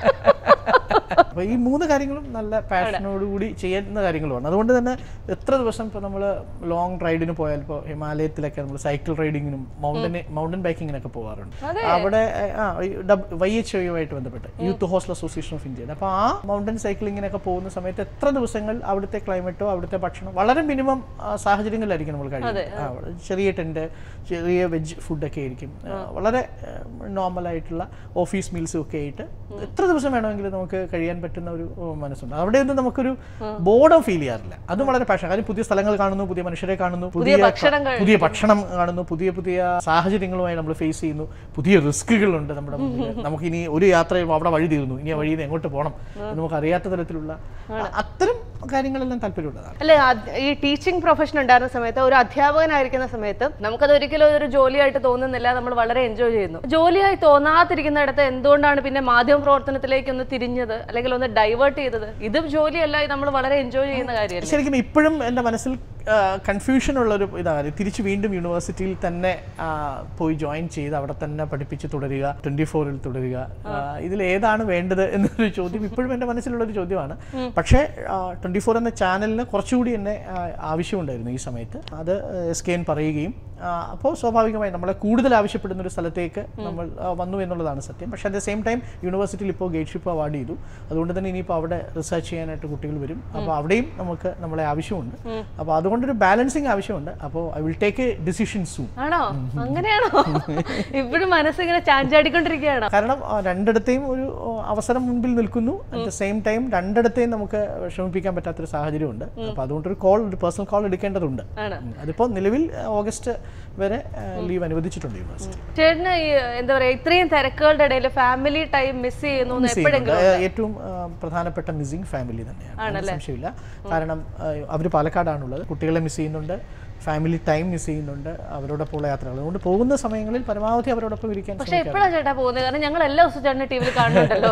അപ്പൊ ഈ മൂന്ന് കാര്യങ്ങളും നല്ല പാഷനോടുകൂടി ചെയ്യുന്ന കാര്യങ്ങളുമാണ് അതുകൊണ്ട് തന്നെ എത്ര ദിവസം ഇപ്പോൾ നമ്മൾ ലോങ് റൈഡിന് പോയാൽ ഇപ്പോൾ ഹിമാലയത്തിലൊക്കെ നമ്മൾ സൈക്കിൾ റൈഡിങ്ങിനും മൗണ്ടൻ മൗണ്ടൻ ബൈക്കിങ്ങിനൊക്കെ പോകാറുണ്ട് അവിടെ ആ വൈ എച്ച് ഒയുമായിട്ട് ബന്ധപ്പെട്ട് Youth Hostel Association of India അപ്പോൾ ആ മൗണ്ടൻ സൈക്ലിങ്ങിനൊക്കെ പോകുന്ന സമയത്ത് എത്ര ദിവസങ്ങൾ അവിടുത്തെ ക്ലൈമറ്റോ അവിടുത്തെ ഭക്ഷണം വളരെ മിനിമം സാഹചര്യങ്ങളിലായിരിക്കും നമ്മൾ കഴിയുന്നത് ആ, വളരെ ചെറിയ ടെൻറ്റ് ചെറിയ വെജ് ഫുഡൊക്കെ ആയിരിക്കും ആ, വളരെ നോർമൽ ആയിട്ടുള്ള ഓഫീസ് മീൽസും ഒക്കെ ആയിട്ട് എത്ര ദിവസം വേണമെങ്കിലും നമുക്ക് കഴിയാൻ പറ്റുന്ന ഒരു ഓ, മനസ്സുണ്ട് അവിടെയൊന്നും നമുക്കൊരു ബോർഡം ഫീൽ ചെയ്യാറില്ല അതും വളരെ പാഷൻ കാര്യം പുതിയ സ്ഥലങ്ങൾ കാണുന്നു പുതിയ മനുഷ്യരെ കാണുന്നു പുതിയ ഭക്ഷണം പുതിയ ഭക്ഷണം കാണുന്നു പുതിയ പുതിയ സാഹചര്യങ്ങളുമായി നമ്മൾ ഫേസ് ചെയ്യുന്നു പുതിയ റിസ്കുകളുണ്ട് നമ്മുടെ മുന്നിൽ നമുക്ക് ഇനി ഒരു യാത്ര ചെയ്യുമ്പോൾ അവിടെ വഴി തീർന്നു ഇനി ആ വഴിയിൽ നിന്ന് എങ്ങോട്ട് പോകണം എന്ന് നമുക്ക് അറിയാത്ത തരത്തിലുള്ള അത്തരം കാര്യങ്ങളെല്ലാം താല്പര്യമുള്ളതാണ് അല്ലെ അത് ഈ ടീച്ചിങ് പ്രൊഫഷൻ ഉണ്ടായിരുന്ന സമയത്ത് ഒരു അധ്യാപകനായിരിക്കുന്ന സമയത്ത് നമുക്കത് ഒരിക്കലും ഒരു ജോലിയായിട്ട് തോന്നുന്നില്ല നമ്മൾ വളരെ എൻജോയ് ചെയ്യുന്നു ജോലിയായി തോന്നാതിരിക്കുന്നിടത്ത് എന്തുകൊണ്ടാണ് പിന്നെ മാധ്യമ പ്രവർത്തനത്തിലേക്ക് ഒന്ന് തിരിഞ്ഞത് അല്ലെങ്കിൽ ഒന്ന് ഡൈവേർട്ട് ചെയ്തത് ഇതും ജോലിയല്ല ഇത് നമ്മൾ വളരെ എൻജോയ് ചെയ്യുന്ന കാര്യമല്ലേ ശരിക്കും ഇപ്പോഴും എൻ്റെ മനസ്സിൽ കൺഫ്യൂഷൻ ഉള്ളൊരു ഇതാണ് തിരിച്ച് വീണ്ടും യൂണിവേഴ്സിറ്റിയിൽ തന്നെ ആ, പോയി ജോയിൻ ചെയ്ത് അവിടെ തന്നെ പഠിപ്പിച്ച് തുടരുക ട്വൻറ്റി ഫോറിൽ തുടരുക ആ, ഇതിൽ ഏതാണ് വേണ്ടത് എന്നൊരു ചോദ്യം ഇപ്പോഴും എൻ്റെ മനസ്സിലുള്ളൊരു ചോദ്യമാണ് പക്ഷേ ട്വൻറ്റി ഫോർ എന്ന ചാനലിന് കുറച്ചുകൂടി എന്നെ ആ, ആവശ്യമുണ്ടായിരുന്നു ഈ സമയത്ത് അത് എസ് കെ എൻ പറയുകയും അപ്പോൾ സ്വാഭാവികമായി നമ്മളെ കൂടുതൽ ആവശ്യപ്പെടുന്ന ഒരു സ്ഥലത്തേക്ക് നമ്മൾ ആ, വന്നു എന്നുള്ളതാണ് സത്യം പക്ഷേ അറ്റ് ദ സെയിം ടൈം യൂണിവേഴ്സിറ്റിയിൽ ഇപ്പോൾ ഗേറ്റ്ഷിപ്പ് അവാർഡ് ചെയ്തു അതുകൊണ്ട് തന്നെ ഇനിയിപ്പോൾ അവിടെ റിസർച്ച് ചെയ്യാനായിട്ട് കുട്ടികൾ വരും അപ്പോൾ അവിടെയും നമുക്ക് നമ്മളെ ആവശ്യമുണ്ട് അപ്പോൾ അതുകൊണ്ടൊരു ബാലൻസിങ് ആവശ്യമുണ്ട് അപ്പോൾ I will take a decision soon ആണോ അങ്ങനെയാണോ ഇപ്പോഴും മനസ്സിങ്ങനെ ചാഞ്ചാടിക്കൊണ്ടിരിക്കുകയാണോ കാരണം ആ, രണ്ടിടത്തെയും ഒരു ആ, അവസരം മുൻപിൽ നിൽക്കുന്നു അറ്റ് ദ സെയിം ടൈം രണ്ടിടത്തെയും നമുക്ക് വിഷമിപ്പിക്കാൻ പറ്റാത്തൊരു സാഹചര്യമുണ്ട് അപ്പോൾ അതുകൊണ്ടൊരു കോൾ ഒരു പേഴ്സണൽ കോൾ എടുക്കേണ്ടതുണ്ട് ആണ് ഉം. അതിപ്പോൾ നിലവിൽ ആ, ഓഗസ്റ്റ് വരെ ലീവ് അനുവദിച്ചിട്ടുണ്ട് യൂണിവേഴ്സിറ്റി ചേട്ടന് ഈ എന്താ പറയാ ഇത്രയും തിരക്കുകളുടെ ഇടയിൽ ഫാമിലി ടൈം മിസ് ചെയ്യുന്നു എന്ന് എപ്പോഴെങ്കിലും ചെയ്യുന്നുണ്ട്. ഏറ്റവും ആ, പ്രധാനപ്പെട്ട മിസ്സിംഗ് ഫാമിലി തന്നെയാണ് അതിന് സംശയമില്ല കാരണം അവർ പാലക്കാടാണുള്ളത് കുട്ടികളെ മിസ് ചെയ്യുന്നുണ്ട് ഫാമിലി ടൈം മിസ് ചെയ്യുന്നുണ്ട് അവരോടൊപ്പമുള്ള യാത്രകൾ അതുകൊണ്ട് പോകുന്ന സമയങ്ങളിൽ പരമാവധി അവരോടൊപ്പം ഇരിക്കാൻ പക്ഷെ എപ്പോഴാ ചേട്ടാ പോകുന്നത് കാരണം ഞങ്ങൾ എല്ലാ ദിവസവും ചേട്ടനെ ടി വിയിൽ കാണുന്നുണ്ടല്ലോ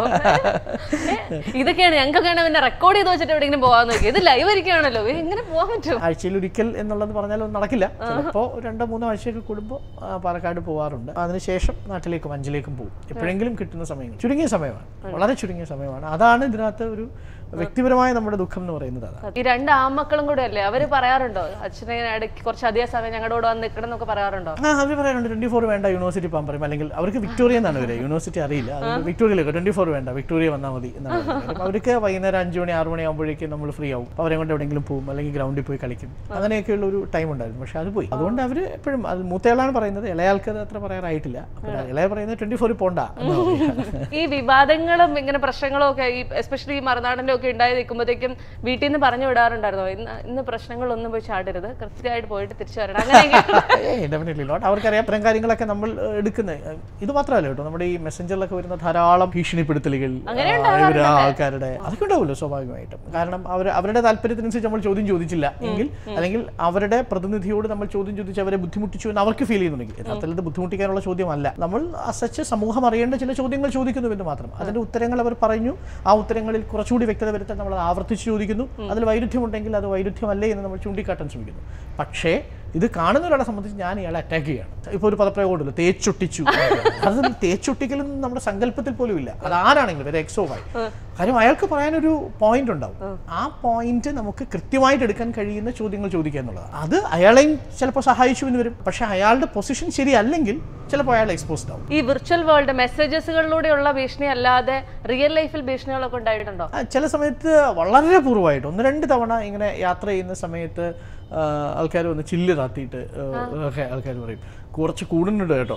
ഏ? ഇതൊക്കെയാണ് ഞങ്ങൾക്കൊക്കെയാണ് പിന്നെ റെക്കോർഡ് ചെയ്ത് വെച്ചിട്ട് എവിടെയെങ്കിലും പോകാൻ നോക്കി ഇത് ലൈവ് ഇരിക്കുകയാണല്ലോ ഏ, എങ്ങനെ പോകാൻ പറ്റും ആഴ്ചയിൽ ഒരിക്കൽ എന്നുള്ളത് പറഞ്ഞാലൊന്നും നടക്കില്ല ചിലപ്പോൾ രണ്ടോ മൂന്നോ ആഴ്ചയൊക്കെ കൂടുമ്പോൾ ആ, പാലക്കാട് പോകാറുണ്ട് അതിനുശേഷം നാട്ടിലേക്കും അഞ്ചിലേക്കും പോകും എപ്പോഴെങ്കിലും കിട്ടുന്ന സമയങ്ങൾ ചുരുങ്ങിയ സമയമാണ് വളരെ ചുരുങ്ങിയ സമയമാണ് അതാണ് ഇതിനകത്ത് ഒരു വ്യക്തിപരമായ നമ്മുടെ ദുഃഖം എന്ന് പറയുന്നത് അതാണ് ഈ രണ്ട് ആമക്കളും കൂടെ അല്ലേ അവര് പറയാറുണ്ടോ അച്ഛനെ ഇടയ്ക്ക് കുറച്ച് അധിക സമയം ഞങ്ങളുടെ കൂടെ വന്ന് നിൽക്കണം എന്നൊക്കെ പറയാറുണ്ടോ ആ അവർ പറയാറുണ്ട് ട്വന്റി ഫോർ വേണ്ട യൂണിവേഴ്സിറ്റി പോകാൻ പറയും അല്ലെങ്കിൽ അവർക്ക് വിക്ടോറിയ എന്നാണ് വരിക യൂണിവേഴ്സിറ്റി അറിയില്ല അതുകൊണ്ട് വിക്ടോറിയയിലേക്ക് ട്വന്റി ഫോർ വേണ്ട വിക്ടോറിയ വന്നാൽ മതി എന്നാണ് പറയുന്നത്. അപ്പം അവർക്ക് വൈകുന്നേരം അഞ്ച് മണി ആറ് മണി ആകുമ്പോഴേക്കും നമ്മൾ ഫ്രീ ആവും അപ്പോൾ അവരെ കൊണ്ട് എവിടെയെങ്കിലും പോകും അല്ലെങ്കിൽ ഗ്രൗണ്ടിൽ പോയി കളിക്കും അങ്ങനെയൊക്കെയുള്ള ഒരു ടൈം ഉണ്ടായിരുന്നു പക്ഷേ അത് പോയി അതുകൊണ്ട് അവർ എപ്പോഴും അത് മൂത്തയാളാണ് പറയുന്നത് ഇളയാൾക്ക് അത് അത്ര പറയാറായിട്ടില്ല അപ്പോൾ ഇളയ പറയുന്നത് ട്വന്റി ഫോറിൽ പോണ്ട എന്നാ പറയുക. ഈ വിവാദങ്ങളും ഇങ്ങനെ പ്രശ്നങ്ങളും ഒക്കെ ഈ എസ്പെഷ്യലി ഈ മറുനാടൻ്റെ ഒക്കെ ഉണ്ടായി നിൽക്കുമ്പോഴത്തേക്കും വീട്ടിൽ നിന്ന് പറഞ്ഞു വിടാറുണ്ടായിരുന്നോ ഇന്ന് ഇന്ന് പ്രശ്നങ്ങളൊന്നും പോയി ചാടരുത് കൃത്യമായിട്ട് പോയിട്ട് തിരിച്ചു വരണം അങ്ങനെയൊക്കെ ഏയ് ഡെഫിനറ്റ്ലി നോട്ട് അവർക്കറിയാം അത്തരം കാര്യങ്ങളൊക്കെ നമ്മൾ എടുക്കുന്നത് ഇത് മാത്രമല്ല കേട്ടോ നമ്മുടെ ഈ മെസ്സഞ്ചറിലൊക്കെ വരുന്ന ധാരാളം ഭീഷണിപ്പെടുത്തലുകൾ ആ, ഇവര് ആ ആൾക്കാരുടെ അതൊക്കെ ഉണ്ടാവുമല്ലോ സ്വാഭാവികമായിട്ടും കാരണം അവർ അവരുടെ താല്പര്യത്തിനനുസരിച്ച് നമ്മൾ ചോദ്യം ചോദിച്ചില്ല എങ്കിൽ അല്ലെങ്കിൽ അവരുടെ പ്രതിനിധിയോട് നമ്മൾ ചോദ്യം ചോദിച്ച് അവരെ ബുദ്ധിമുട്ടിച്ചു എന്ന് അവർക്ക് ഫീൽ ചെയ്യുന്നുണ്ടെങ്കിൽ യഥാർത്ഥത്തിൽ ഇത് ബുദ്ധിമുട്ടിക്കാനുള്ള ചോദ്യമല്ല നമ്മൾ അസച്ച് സമൂഹം അറിയേണ്ട ചില ചോദ്യങ്ങൾ ചോദിക്കുന്നു എന്ന് മാത്രം അതിന്റെ ഉത്തരങ്ങൾ അവർ പറഞ്ഞു ആ ഉത്തരങ്ങളിൽ കുറച്ചുകൂടി വ്യക്തത വരുത്താൻ നമ്മൾ അത് ആവർത്തിച്ച് ചോദിക്കുന്നു അതിൽ വൈരുദ്ധ്യമുണ്ടെങ്കിൽ അത് വൈരുദ്ധ്യമല്ലേ എന്ന് നമ്മൾ ചൂണ്ടിക്കാട്ടാൻ ശ്രമിക്കുന്നു പക്ഷേ ഇത് കാണുന്ന ഒരാളെ സംബന്ധിച്ച് ഞാൻ ഇയാളെ അറ്റാക്ക് ചെയ്യണം ഇപ്പോൾ ഒരു പദപ്രയോഗം ഉണ്ടല്ലോ തേച്ചൊട്ടിച്ചു അത് തേച്ചൊട്ടിക്കലൊന്നും നമ്മുടെ സങ്കല്പത്തിൽ പോലും ഇല്ല അത് ആരാണെങ്കിലും ഒരു എക്സോ വൈ കാര്യം അയാൾക്ക് പറയാനൊരു പോയിന്റ് ഉണ്ടാവും ആ പോയിന്റ് നമുക്ക് കൃത്യമായിട്ട് എടുക്കാൻ കഴിയുന്ന ചോദ്യങ്ങൾ ചോദിക്കുക എന്നുള്ളതാണ് അത് അയാളെയും ചിലപ്പോൾ സഹായിച്ചു എന്ന് വരും പക്ഷെ അയാളുടെ പൊസിഷൻ ശരിയല്ലെങ്കിൽ ചിലപ്പോൾ അയാൾ എക്സ്പോസ്ഡ് ആവും ഈ വിർച്വൽ വേൾഡ് മെസ്സേജസുകളിലൂടെയുള്ള ഭീഷണി അല്ലാതെ റിയൽ ലൈഫിൽ ഭീഷണികളൊക്കെ ഉണ്ടായിട്ടുണ്ടോ ആ, ചില സമയത്ത് വളരെ പൂർവ്വമായിട്ട് ഒന്ന് രണ്ട് തവണ ഇങ്ങനെ യാത്ര ചെയ്യുന്ന സമയത്ത് ആൾക്കാർ വന്ന് ചില്ല് താത്തിയിട്ട് ആ, ഒക്കെ ആൾക്കാർ പറയും കുറച്ച് കൂടുന്നുണ്ട് കേട്ടോ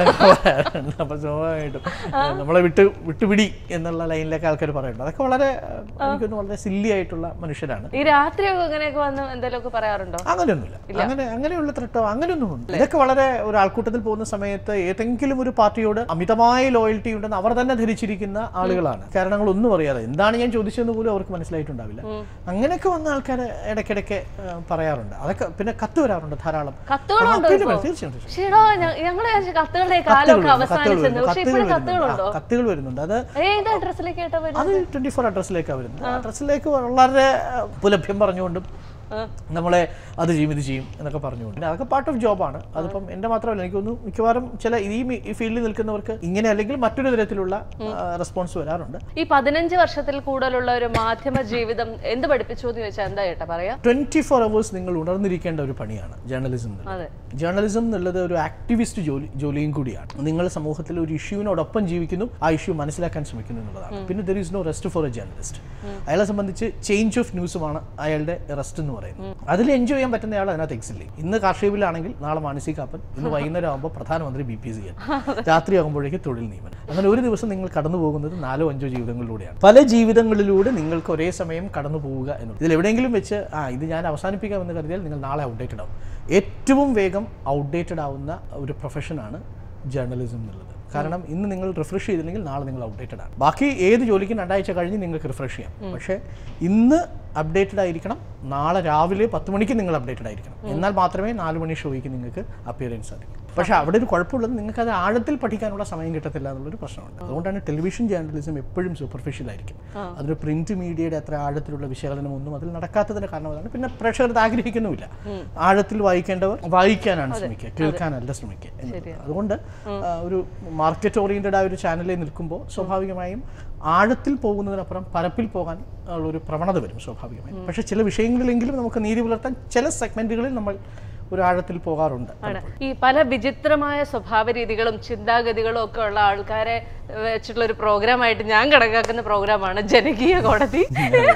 അപ്പൊ സ്വാഭാവികമായിട്ടും നമ്മളെ വിട്ട് വിട്ടുപിടി എന്നുള്ള ലൈനിലൊക്കെ ആൾക്കാർ പറയുന്നുണ്ട് അതൊക്കെ വളരെ ആ, എനിക്കൊന്ന് വളരെ സില്ലി ആയിട്ടുള്ള മനുഷ്യരാണ് ഈ രാത്രിയൊക്കെ ഇങ്ങനെയൊക്കെ വന്ന് എന്തെങ്കിലുമൊക്കെ പറയാറുണ്ടോ അങ്ങനെയൊന്നുമില്ല അങ്ങനെ അങ്ങനെയുള്ള ത്രട്ടോ അങ്ങനെയൊന്നും ഉണ്ട് ഇതൊക്കെ വളരെ ഒരു ആൾക്കൂട്ടത്തിൽ പോകുന്ന സമയത്ത് ഏതെങ്കിലും ഒരു പാർട്ടിയോട് അമിതമായ ലോയൽറ്റി ഉണ്ടെന്ന് അവർ തന്നെ ധരിച്ചിരിക്കുന്ന ആളുകളാണ് കാരണങ്ങളൊന്നും അറിയാതെ എന്താണ് ഞാൻ ചോദിച്ചതെന്ന് പോലും അവർക്ക് മനസ്സിലായിട്ടുണ്ടാവില്ല അങ്ങനെയൊക്കെ വന്ന ആൾക്കാർ ഇടയ്ക്കിടയ്ക്ക് ആ, പറയാറുണ്ട് അതൊക്കെ പിന്നെ കത്ത് വരാറുണ്ട് ധാരാളം കത്തുകളുണ്ടോ ആ, പിന്നെ ഇപ്പോ? തീർച്ചയായും തീർച്ചയായും. ചേടാ ഞങ്ങൾ കത്തുകളുടെ കത്തുകൾ കാലമൊക്കെ വരുന്നു, കത്തുകൾ അവസാനിച്ചെന്ന് വരുന്നു, പക്ഷെ കത്തുകൾ ഇപ്പോഴും വരുന്നുണ്ട് കത്തുകളുണ്ടോ ആ, കത്തുകൾ വരുന്നുണ്ട് അത് ഏത് അഡ്രസ്സിലേക്ക് കേട്ടോ വരുന്നത് അത് ട്വന്റി ഫോർ അഡ്രസ്സിലേക്കാണ് വരുന്നത് അഡ്രസ്സിലേക്ക് വളരെ ആ, പുലഭ്യം പറഞ്ഞുകൊണ്ടും നമ്മളെ അത് ചെയ്യും ഇത് ചെയ്യും എന്നൊക്കെ പറഞ്ഞുകൊണ്ട് പിന്നെ അതൊക്കെ പാർട്ട് ഓഫ് ജോബാണ് അതിപ്പം എൻ്റെ മാത്രമല്ല എനിക്ക് തോന്നുന്നു മിക്കവാറും ചില ഈ മി- ഈ ഫീൽഡിൽ നിൽക്കുന്നവർക്ക് ഇങ്ങനെ അല്ലെങ്കിൽ മറ്റൊരു തരത്തിലുള്ള റെസ്പോൺസ് വരാറുണ്ട് ഈ പതിനഞ്ച് വർഷത്തിൽ കൂടുതലുള്ള ഒരു മാധ്യമ ജീവിതം എന്ത് പഠിപ്പിച്ചു എന്ന് ചോദിച്ചാൽ എന്താ ചേട്ടാ പറയാ ട്വന്റി ഫോർ അവേഴ്സ് നിങ്ങൾ ഉണർന്നിരിക്കേണ്ട ഒരു പണിയാണ് ജേർണലിസം എന്നുള്ളത് അതെ ജേർണലിസം എന്നുള്ളത് ഒരു ആക്ടിവിസ്റ്റ് ജോലി ജോലിയും കൂടിയാണ് നിങ്ങൾ സമൂഹത്തിൽ ഒരു ഇഷ്യൂവിനോടൊപ്പം ജീവിക്കുന്നു ആ ഇഷ്യൂ മനസ്സിലാക്കാൻ ശ്രമിക്കുന്നു എന്നുള്ളതാണ് പിന്നെ there is no rest for a journalist അയാളെ സംബന്ധിച്ച് ചേഞ്ച് ഓഫ് ന്യൂസുമാണ് അയാളുടെ റെസ്റ്റ് എന്ന് പറയുന്നത് അതിൽ എൻജോയ് ചെയ്യാൻ പറ്റുന്ന ആൾ അതിനകത്ത് എക്സിൽ ചെയ്യും ഇന്ന് കാർഷിക ബില്ലാണെങ്കിൽ നാളെ മാനസിക കാപ്പൻ ഇന്ന് വൈകുന്നേരം ആകുമ്പോൾ പ്രധാനമന്ത്രി ബി പി സി രാത്രി ആകുമ്പോഴേക്ക് തൊഴിൽ നിയമനം അങ്ങനെ ഒരു ദിവസം നിങ്ങൾ കടന്നു പോകുന്നത് നാലോ അഞ്ചോ ജീവിതങ്ങളിലൂടെയാണ് പല ജീവിതങ്ങളിലൂടെ നിങ്ങൾക്ക് ഒരേ സമയം കടന്നു പോവുക എന്നുള്ളത് ഇതിൽ എവിടെയെങ്കിലും വെച്ച് ആ ഇത് ഞാൻ അവസാനിപ്പിക്കാമെന്ന് കരുതിയാൽ നിങ്ങൾ നാളെ ഔട്ട്ഡേറ്റഡ് ആവും ഏറ്റവും വേഗം ഔട്ട്ഡേറ്റഡ് ആവുന്ന ഒരു പ്രൊഫഷനാണ് ജേർണലിസം എന്നുള്ളത് കാരണം ഇന്ന് നിങ്ങൾ റിഫ്രഷ് ചെയ്തില്ലെങ്കിൽ നാളെ നിങ്ങൾ ഔട്ട്ഡേറ്റഡ് ആണ് ബാക്കി ഏത് ജോലിക്കും രണ്ടാഴ്ച കഴിഞ്ഞ് നിങ്ങൾക്ക് റിഫ്രഷ് ചെയ്യാം പക്ഷേ ഇന്ന് അപ്ഡേറ്റഡ് ആയിരിക്കണം നാളെ രാവിലെ പത്ത് മണിക്ക് നിങ്ങൾ അപ്ഡേറ്റഡ് ആയിരിക്കണം എന്നാൽ മാത്രമേ നാല് മണി ഷോയ്ക്ക് നിങ്ങൾക്ക് അപ്പിയറൻസ് സാധിക്കും പക്ഷേ അവിടെ ഒരു കുഴപ്പമുള്ളത് നിങ്ങൾക്ക് അത് ആഴത്തിൽ പഠിക്കാനുള്ള സമയം കിട്ടത്തില്ല എന്നുള്ളൊരു പ്രശ്നമുണ്ട് അതുകൊണ്ടാണ് ടെലിവിഷൻ ജേർണലിസം എപ്പോഴും സൂപ്പർഫിഷ്യൽ ആയിരിക്കും അതൊരു പ്രിന്റ് മീഡിയയുടെ അത്ര ആഴത്തിലുള്ള വിശകലനമൊന്നും അതിൽ നടക്കാത്തതിന്റെ കാരണം അതാണ് പിന്നെ പ്രേക്ഷകർ ഇത് ആഗ്രഹിക്കുന്നുമില്ല ആഴത്തിൽ വായിക്കേണ്ടവർ വായിക്കാനാണ് ശ്രമിക്കുക കേൾക്കാനല്ല ശ്രമിക്കുക എന്നുള്ളത്. അതുകൊണ്ട് ആ, ഒരു മാർക്കറ്റ് ഓറിയന്റഡ് ആയ ഒരു ചാനലിൽ നിൽക്കുമ്പോൾ സ്വാഭാവികമായും ആഴത്തിൽ പോകുന്നതിനപ്പുറം പരപ്പിൽ പോകാൻ ഉള്ള ഒരു പ്രവണത വരും സ്വാഭാവികമായും പക്ഷേ ചില വിഷയങ്ങളിലെങ്കിലും നമുക്ക് നീതി പുലർത്താൻ ചില സെഗ്മെന്റുകളിൽ നമ്മൾ ഒരു ആഴത്തിൽ പോകാറുണ്ട് ആണ് ഈ പല വിചിത്രമായ സ്വഭാവ രീതികളും ചിന്താഗതികളും ഒക്കെ ഉള്ള ആൾക്കാരെ വെച്ചിട്ടുള്ള ഒരു പ്രോഗ്രാമായിട്ട് ഞാൻ കണക്കാക്കുന്ന പ്രോഗ്രാമാണ് ജനകീയ കോടതി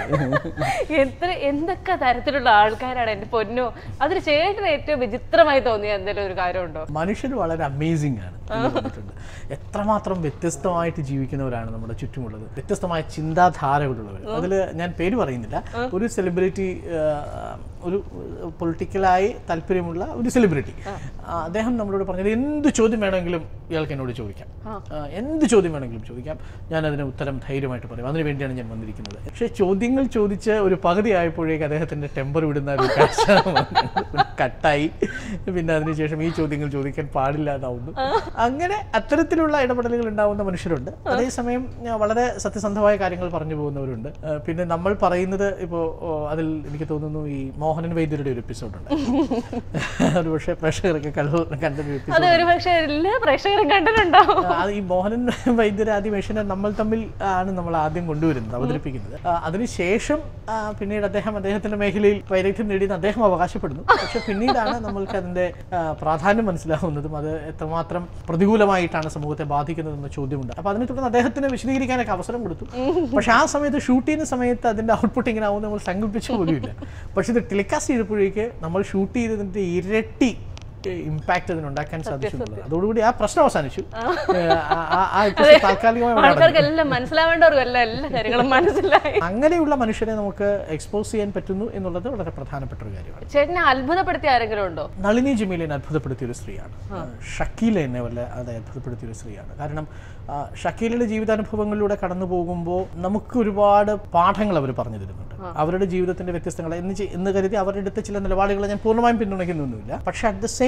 എത്ര എന്തൊക്കെ തരത്തിലുള്ള ആൾക്കാരാണ് എൻ്റെ പൊന്നോ അതിൽ ചേട്ടന് ഏറ്റവും വിചിത്രമായി തോന്നിയ എന്തെങ്കിലും ഒരു കാര്യമുണ്ടോ മനുഷ്യർ വളരെ അമേസിംഗ് ആണ് എന്ന് തോന്നിയിട്ടുണ്ട് എത്രമാത്രം വ്യത്യസ്തമായിട്ട് ജീവിക്കുന്നവരാണ് നമ്മുടെ ചുറ്റുമുള്ളത് വ്യത്യസ്തമായ ചിന്താധാരകളുള്ളവർ അതിൽ ഞാൻ പേര് പറയുന്നില്ല ഒരു സെലിബ്രിറ്റി ഒരു പൊളിറ്റിക്കലായി താല്പര്യമുള്ള ഒരു സെലിബ്രിറ്റി അദ്ദേഹം നമ്മളോട് പറഞ്ഞത് എന്ത് ചോദ്യം വേണമെങ്കിലും ഇയാൾക്ക് എന്നോട് ചോദിക്കാം ആ, എന്ത് ചോദ്യം വേണമെങ്കിലും ചോദിക്കാം ഞാൻ അതിന് ഉത്തരം ധൈര്യമായിട്ട് പറയും അതിനു വേണ്ടിയാണ് ഞാൻ വന്നിരിക്കുന്നത് പക്ഷേ ചോദ്യങ്ങൾ ചോദിച്ച് ഒരു പകുതി ആയപ്പോഴേക്ക് അദ്ദേഹത്തിന്റെ ടെമ്പർ വിടുന്ന ഒരു കാഴ്ച കട്ടായി പിന്നെ അതിനുശേഷം ഈ ചോദ്യങ്ങൾ ചോദിക്കാൻ പാടില്ലാതാവുന്നു അങ്ങനെ അത്തരത്തിലുള്ള ഇടപെടലുകൾ ഉണ്ടാവുന്ന മനുഷ്യരുണ്ട് അതേസമയം ആ, വളരെ സത്യസന്ധമായ കാര്യങ്ങൾ പറഞ്ഞു പോകുന്നവരുണ്ട് ആ, പിന്നെ നമ്മൾ പറയുന്നത് ഇപ്പോൾ അതിൽ എനിക്ക് തോന്നുന്നു ഈ മോഹനൻ വൈദ്യരുടെ ഒരു എപ്പിസോഡുണ്ട് ഒരു പക്ഷേ പ്രേക്ഷകർക്ക് കണ്ടു കണ്ടൊരു എപ്പിസോഡ് അത് ഒരു പക്ഷേ എല്ലാ പ്രേക്ഷകരും കണ്ടിട്ടുണ്ടാവും ആ, അത് ഈ മോഹനൻ വൈദ്യർ ആദ്യ മനുഷ്യനെ നമ്മൾ തമ്മിൽ ആണ് നമ്മൾ ആദ്യം കൊണ്ടുവരുന്നത് അവതരിപ്പിക്കുന്നത് ആ, അതിനുശേഷം ആ, പിന്നീട് അദ്ദേഹം അദ്ദേഹത്തിന്റെ മേഖലയിൽ വൈദഗ്ധ്യം നേടിയെന്ന് അദ്ദേഹം അവകാശപ്പെടുന്നു പക്ഷെ പിന്നീടാണ് നമ്മൾക്ക് അതിന്റെ ആ, പ്രാധാന്യം മനസ്സിലാവുന്നതും അത് എത്രമാത്രം പ്രതികൂലമായിട്ടാണ് സമൂഹത്തെ ബാധിക്കുന്നതെന്ന ചോദ്യമുണ്ട് അപ്പൊ അതിനെ തുടർന്ന് അദ്ദേഹത്തിന് വിശദീകരിക്കാനൊക്കെ അവസരം കൊടുത്തു പക്ഷെ ആ സമയത്ത് ഷൂട്ട് ചെയ്യുന്ന സമയത്ത് അതിന്റെ ഔട്ട്പുട്ട് ഇങ്ങനെ ആവുമെന്ന് നമ്മൾ സങ്കല്പിച്ച പോലുമില്ല പക്ഷെ ഇത് ടെലികാസ്റ്റ് ചെയ്തപ്പോഴേക്ക് നമ്മൾ ഷൂട്ട് ചെയ്തതിന്റെ ഇരട്ടി ഇമ്പാക്ട് അതിനുണ്ടാക്കാൻ സാധിച്ചു എന്നുള്ളത്. അതോടുകൂടി ആ പ്രശ്നം അവസാനിച്ചു ഏ, ആ- ആ- ആ episode താൽക്കാലികമായി അവിടെ ആൾക്കാർക്ക് എല്ലാം മനസ്സിലാവേണ്ടവർക്കും എല്ലാം എല്ലാ കാര്യങ്ങളും മനസ്സിലായി അങ്ങനെയുള്ള മനുഷ്യരെ നമുക്ക് എക്സ്പോസ് ചെയ്യാൻ പറ്റുന്നു എന്നുള്ളത് വളരെ പ്രധാനപ്പെട്ട ഒരു കാര്യമാണ് ചേട്ടനെ അത്ഭുതപ്പെടുത്തിയ ആരെങ്കിലും ഉണ്ടോ നളിനി ജമീലിനെ അത്ഭുതപ്പെടുത്തിയ ഒരു സ്ത്രീയാണ് ഷക്കീല എന്നെ വല്ല അത് അത്ഭുതപ്പെടുത്തിയ ഒരു സ്ത്രീയാണ് കാരണം ആ, ഷക്കീലയുടെ ജീവിതാനുഭവങ്ങളിലൂടെ കടന്നു പോകുമ്പോൾ നമുക്ക് ഒരുപാട് പാഠങ്ങൾ അവർ പറഞ്ഞു തരുന്നുണ്ട് അവരുടെ ജീവിതത്തിന്റെ വ്യത്യസ്തങ്ങൾ എന്ന് ചെ- എന്ന് കരുതി അവരുടെ അടുത്ത ചില നിലപാടുകളെ ഞാൻ പൂർണ്ണമായും പിന്തുണയ്ക്കുന്നൊന്നുമില്ല പക്ഷെ അറ്റ് ദ സെയിം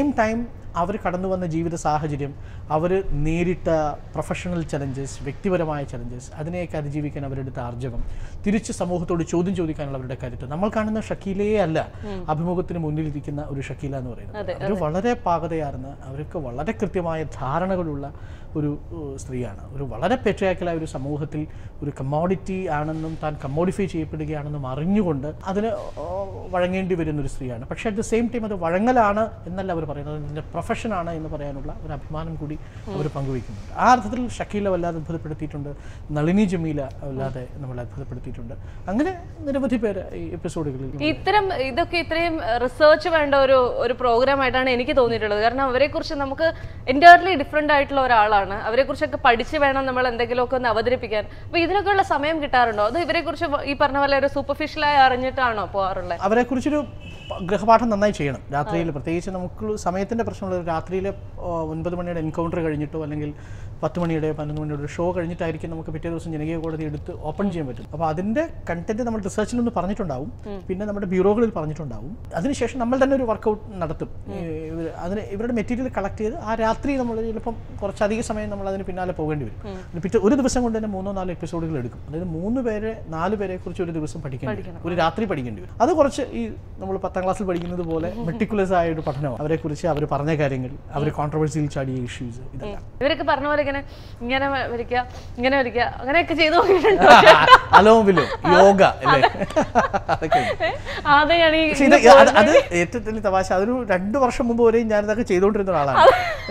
ടൈം അവർ കടന്നു വന്ന ജീവിത സാഹചര്യം അവർ നേരിട്ട പ്രൊഫഷണൽ ചലഞ്ചസ് വ്യക്തിപരമായ ചലഞ്ചസ് അതിനെയൊക്കെ അതിജീവിക്കാൻ അവരെടുത്ത ആർജവം തിരിച്ച് സമൂഹത്തോട് ചോദ്യം ചോദിക്കാനുള്ള അവരുടെ കരുത്ത് നമ്മൾ കാണുന്ന ഷക്കീലയെ അല്ല അഭിമുഖത്തിന് മുന്നിലിരിക്കുന്ന ഒരു ഷക്കീല എന്ന് പറയുന്നത് അവർ വളരെ പാകതയാർന്ന അവർക്ക് വളരെ കൃത്യമായ ധാരണകളുള്ള ഒരു ഏഹ്, സ്ത്രീയാണ് ഒരു വളരെ പെട്രിയാക്കലായ ഒരു സമൂഹത്തിൽ ഒരു കമ്മോഡിറ്റി ആണെന്നും താൻ കമ്മോഡിഫൈ ചെയ്യപ്പെടുകയാണെന്നും അറിഞ്ഞുകൊണ്ട് അതിന് ഏഹ്, വഴങ്ങേണ്ടി വരുന്ന ഒരു സ്ത്രീയാണ് പക്ഷേ അറ്റ് ദ സെയിം ടൈം അത് വഴങ്ങലാണ് എന്നല്ല അവർ പറയുന്നത് അതിൻ്റെ പ്രൊഫഷനാണ് എന്ന് പറയാനുള്ള ഒരു അഭിമാനം കൂടി അവർ പങ്കുവയ്ക്കുന്നുണ്ട് ആ അർത്ഥത്തിൽ ഷക്കീല വല്ലാതെ അത്ഭുതപ്പെടുത്തിയിട്ടുണ്ട് നളിനി ജമീല വല്ലാതെ നമ്മളെ അത്ഭുതപ്പെടുത്തിയിട്ടുണ്ട് അങ്ങനെ നിരവധി പേര് ഈ എപ്പിസോഡുകളിൽ ഇത്തരം ഇതൊക്കെ ഇത്രയും റിസർച്ച് വേണ്ട ഒരു ഒരു പ്രോഗ്രാം ആയിട്ടാണ് എനിക്ക് തോന്നിയിട്ടുള്ളത് കാരണം അവരെ കുറിച്ച് നമുക്ക് എൻറ്റയർലി ഡിഫറെന്റ് ആയിട്ടുള്ള ഒരാളാണ് അവരെ കുറിച്ചൊക്കെ പഠിച്ച് വേണം നമ്മൾ എന്തെങ്കിലുമൊക്കെ ഒന്ന് അവതരിപ്പിക്കാൻ അപ്പൊ ഇതിനൊക്കെയുള്ള സമയം കിട്ടാറുണ്ടോ അത് ഇവരെ കുറിച്ച് ഈ പറഞ്ഞ പോലെ ഒരു സൂപ്പർഫിഷ്യലായി അറിഞ്ഞിട്ടാണോ പോകാറുള്ളത് അവരെക്കുറിച്ചൊരു പ- ഗൃഹപാഠം നന്നായി ചെയ്യണം രാത്രിയിൽ പ്രത്യേകിച്ച് നമുക്ക് സമയത്തിൻ്റെ പ്രശ്നമുള്ള രാത്രിയിൽ ഒൻപത് മണിയുടെ എൻകൗണ്ടർ കഴിഞ്ഞിട്ടോ അല്ലെങ്കിൽ പത്ത് മണിയുടെ പതിനൊന്ന് മണിയുടെ ഷോ കഴിഞ്ഞിട്ടായിരിക്കും നമുക്ക് പിറ്റേ ദിവസം ജനകീയ കോടതി എടുത്ത് ഓപ്പൺ ചെയ്യാൻ പറ്റും അപ്പോൾ അതിൻ്റെ കണ്ടന്റ് നമ്മൾ റിസർച്ചിലൊന്ന് പറഞ്ഞിട്ടുണ്ടാവും പിന്നെ നമ്മുടെ ബ്യൂറോകളിൽ പറഞ്ഞിട്ടുണ്ടാവും അതിനുശേഷം നമ്മൾ തന്നെ ഒരു വർക്കൗട്ട് നടത്തും ഈ ഇവര് അതിന് ഇവരുടെ മെറ്റീരിയൽ കളക്ട് ചെയ്ത് ആ രാത്രി നമ്മൾ ചിലപ്പം കുറച്ചധിക സമയം നമ്മൾ അതിന് പിന്നാലെ പോകേണ്ടി വരും ഒരു പിറ്റേ ഒരു ദിവസം കൊണ്ട് തന്നെ മൂന്നോ നാലോ എപ്പിസോഡുകൾ എടുക്കും അതായത് മൂന്ന് പേരെ നാല് പേരെ കുറിച്ച് ഒരു ദിവസം പഠിക്കേണ്ടി വരും ഒരു രാത്രി പഠിക്കേണ്ടി വരും അത് കുറച്ച് ഈ നമ്മൾ പത്താം ക്ലാസ്സിൽ പഠിക്കുന്നത് പോലെ മെട്ടിക്കുലസ് ആയ ഒരു പഠനമാണ് അവരെ കുറിച്ച് അവർ പറഞ്ഞ കാര്യങ്ങൾ അവർ കോൺട്രവേഴ്സിയിൽ ചാടിയ ഇഷ്യൂസ് ഇതെല്ലാം ഇവരൊക്കെ പറഞ്ഞ പോലെ ഇങ്ങനെ ഇങ്ങനെ വരയ്ക്കുക ഇങ്ങനെ വരയ്ക്കുക അങ്ങനെയൊക്കെ ചെയ്തു നോക്കിയിട്ടുണ്ടോ അലോവിലോ യോഗ അല്ലേ അതൊക്കെ ഉണ്ട്. ആദ്യമാണ് ഈ പക്ഷേ ഇത് അത് അത് ഏറ്റവും വലിയ തമാശ അതൊരു രണ്ട് വർഷം മുമ്പ് വരെയും ഞാൻ ഇതൊക്കെ ചെയ്തുകൊണ്ടിരുന്ന ഒരാളാണ്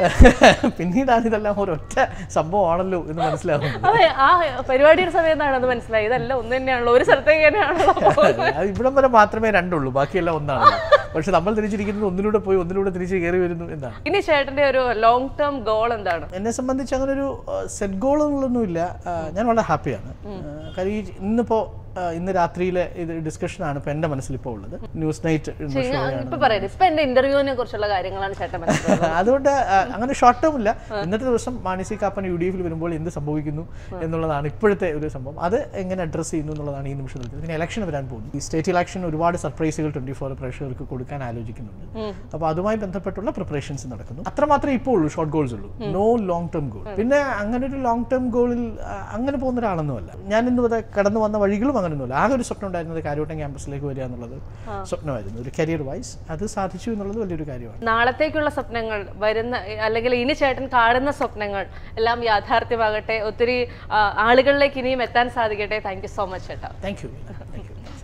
പിന്നീടാണ് ഇതെല്ലാം ഒരൊറ്റ സംഭവമാണല്ലോ എന്ന് മനസ്സിലാവുന്നത് അതെ ആ പരിപാടിയുടെ സമയത്താണ് അത് മനസ്സിലായത് ഇതെല്ലാം ഒന്ന് തന്നെയാണല്ലോ ഒരു സ്ഥലത്തേക്ക് തന്നെയാണല്ലോ അത് ഇവിടം വരെ മാത്രമേ രണ്ടുള്ളൂ ബാക്കിയെല്ലാം ഒന്നാണ് പക്ഷെ നമ്മൾ തിരിച്ചിരിക്കുന്നത് ഒന്നിലൂടെ പോയി ഒന്നിലൂടെ തിരിച്ച് കയറി വരുന്നു എന്നാണ് ഇനി ചേട്ടന്റെ ഒരു ലോങ് ടേം ഗോൾ എന്താണ് എന്നെ സംബന്ധിച്ച് അങ്ങനെ ഒരു സെറ്റ് ഗോളുകളൊന്നുമില്ല ഞാൻ വളരെ ഹാപ്പിയാണ് കാര്യം ഈ ഇന്നിപ്പോ ആ, ഇന്ന് രാത്രിയിലെ ഇത് ഡിസ്കഷനാണ് ഇപ്പൊ എന്റെ മനസ്സിൽ ഇപ്പോൾ ഉള്ളത് ന്യൂസ് നൈറ്റ് ഷോ ഇപ്പൊ പറയുന്നത് ഇപ്പൊ എന്റെ ഇന്റർവ്യൂവിനെ കുറിച്ചുള്ള കാര്യങ്ങളാണ് ചേട്ടൻ മനസ്സിലായത് അതുകൊണ്ട് ആ, അങ്ങനെ ഷോർട്ട് ടേം ഇല്ല ഇന്നത്തെ ദിവസം മാനസി കാപ്പൻ യു ഡി എഫിൽ വരുമ്പോൾ എന്ത് സംഭവിക്കുന്നു എന്നുള്ളതാണ് ഇപ്പോഴത്തെ ഒരു സംഭവം അത് എങ്ങനെ അഡ്രസ്സ് ചെയ്യുന്നു എന്നുള്ളതാണ് ഈ നിമിഷം നിൽക്കുന്നത് പിന്നെ ഇലക്ഷൻ വരാൻ പോകുന്നു ഈ സ്റ്റേറ്റ് ഇലക്ഷൻ ഒരുപാട് സർപ്രൈസുകൾ ട്വന്റി ഫോർ പ്രേക്ഷകർക്ക് കൊടുക്കാൻ ആലോചിക്കുന്നുണ്ട് അപ്പോൾ അതുമായി ബന്ധപ്പെട്ടുള്ള പ്രിപ്പറേഷൻസ് നടക്കുന്നു അത്രമാത്രമേ ഇപ്പോൾ ഉള്ളൂ ഷോർട്ട് ഗോൾസ് ഉള്ളൂ നോ ലോങ് ടേം ഗോൾ പിന്നെ അങ്ങനെ ഒരു ലോങ് ടേം ഗോളിൽ അങ്ങനെ പോകുന്ന ഒരാളൊന്നുമല്ല ഞാൻ ഇന്ന് ഇവിടെ കടന്നു വന്ന വഴികളും അങ്ങനെയൊന്നുമില്ല ആകെ ഒരു സ്വപ്നം ഉണ്ടായിരുന്നത് കാര്യവട്ടം ക്യാമ്പസിലേക്ക് വരിക എന്നുള്ളത് സ്വപ്നമായിരുന്നു ഒരു കരിയർ വൈസ് അത് സാധിച്ചു എന്നുള്ളത് വലിയൊരു കാര്യമാണ് നാളത്തേക്കുള്ള സ്വപ്നങ്ങൾ വരുന്ന അല്ലെങ്കിൽ ഇനി ചേട്ടൻ കാണുന്ന സ്വപ്നങ്ങൾ എല്ലാം യാഥാർത്ഥ്യമാകട്ടെ ഒത്തിരി ആ, ആളുകളിലേക്ക് ഇനിയും എത്താൻ സാധിക്കട്ടെ താങ്ക് യു സോ മച്ച് ചേട്ടാ താങ്ക് യു താങ്ക് യു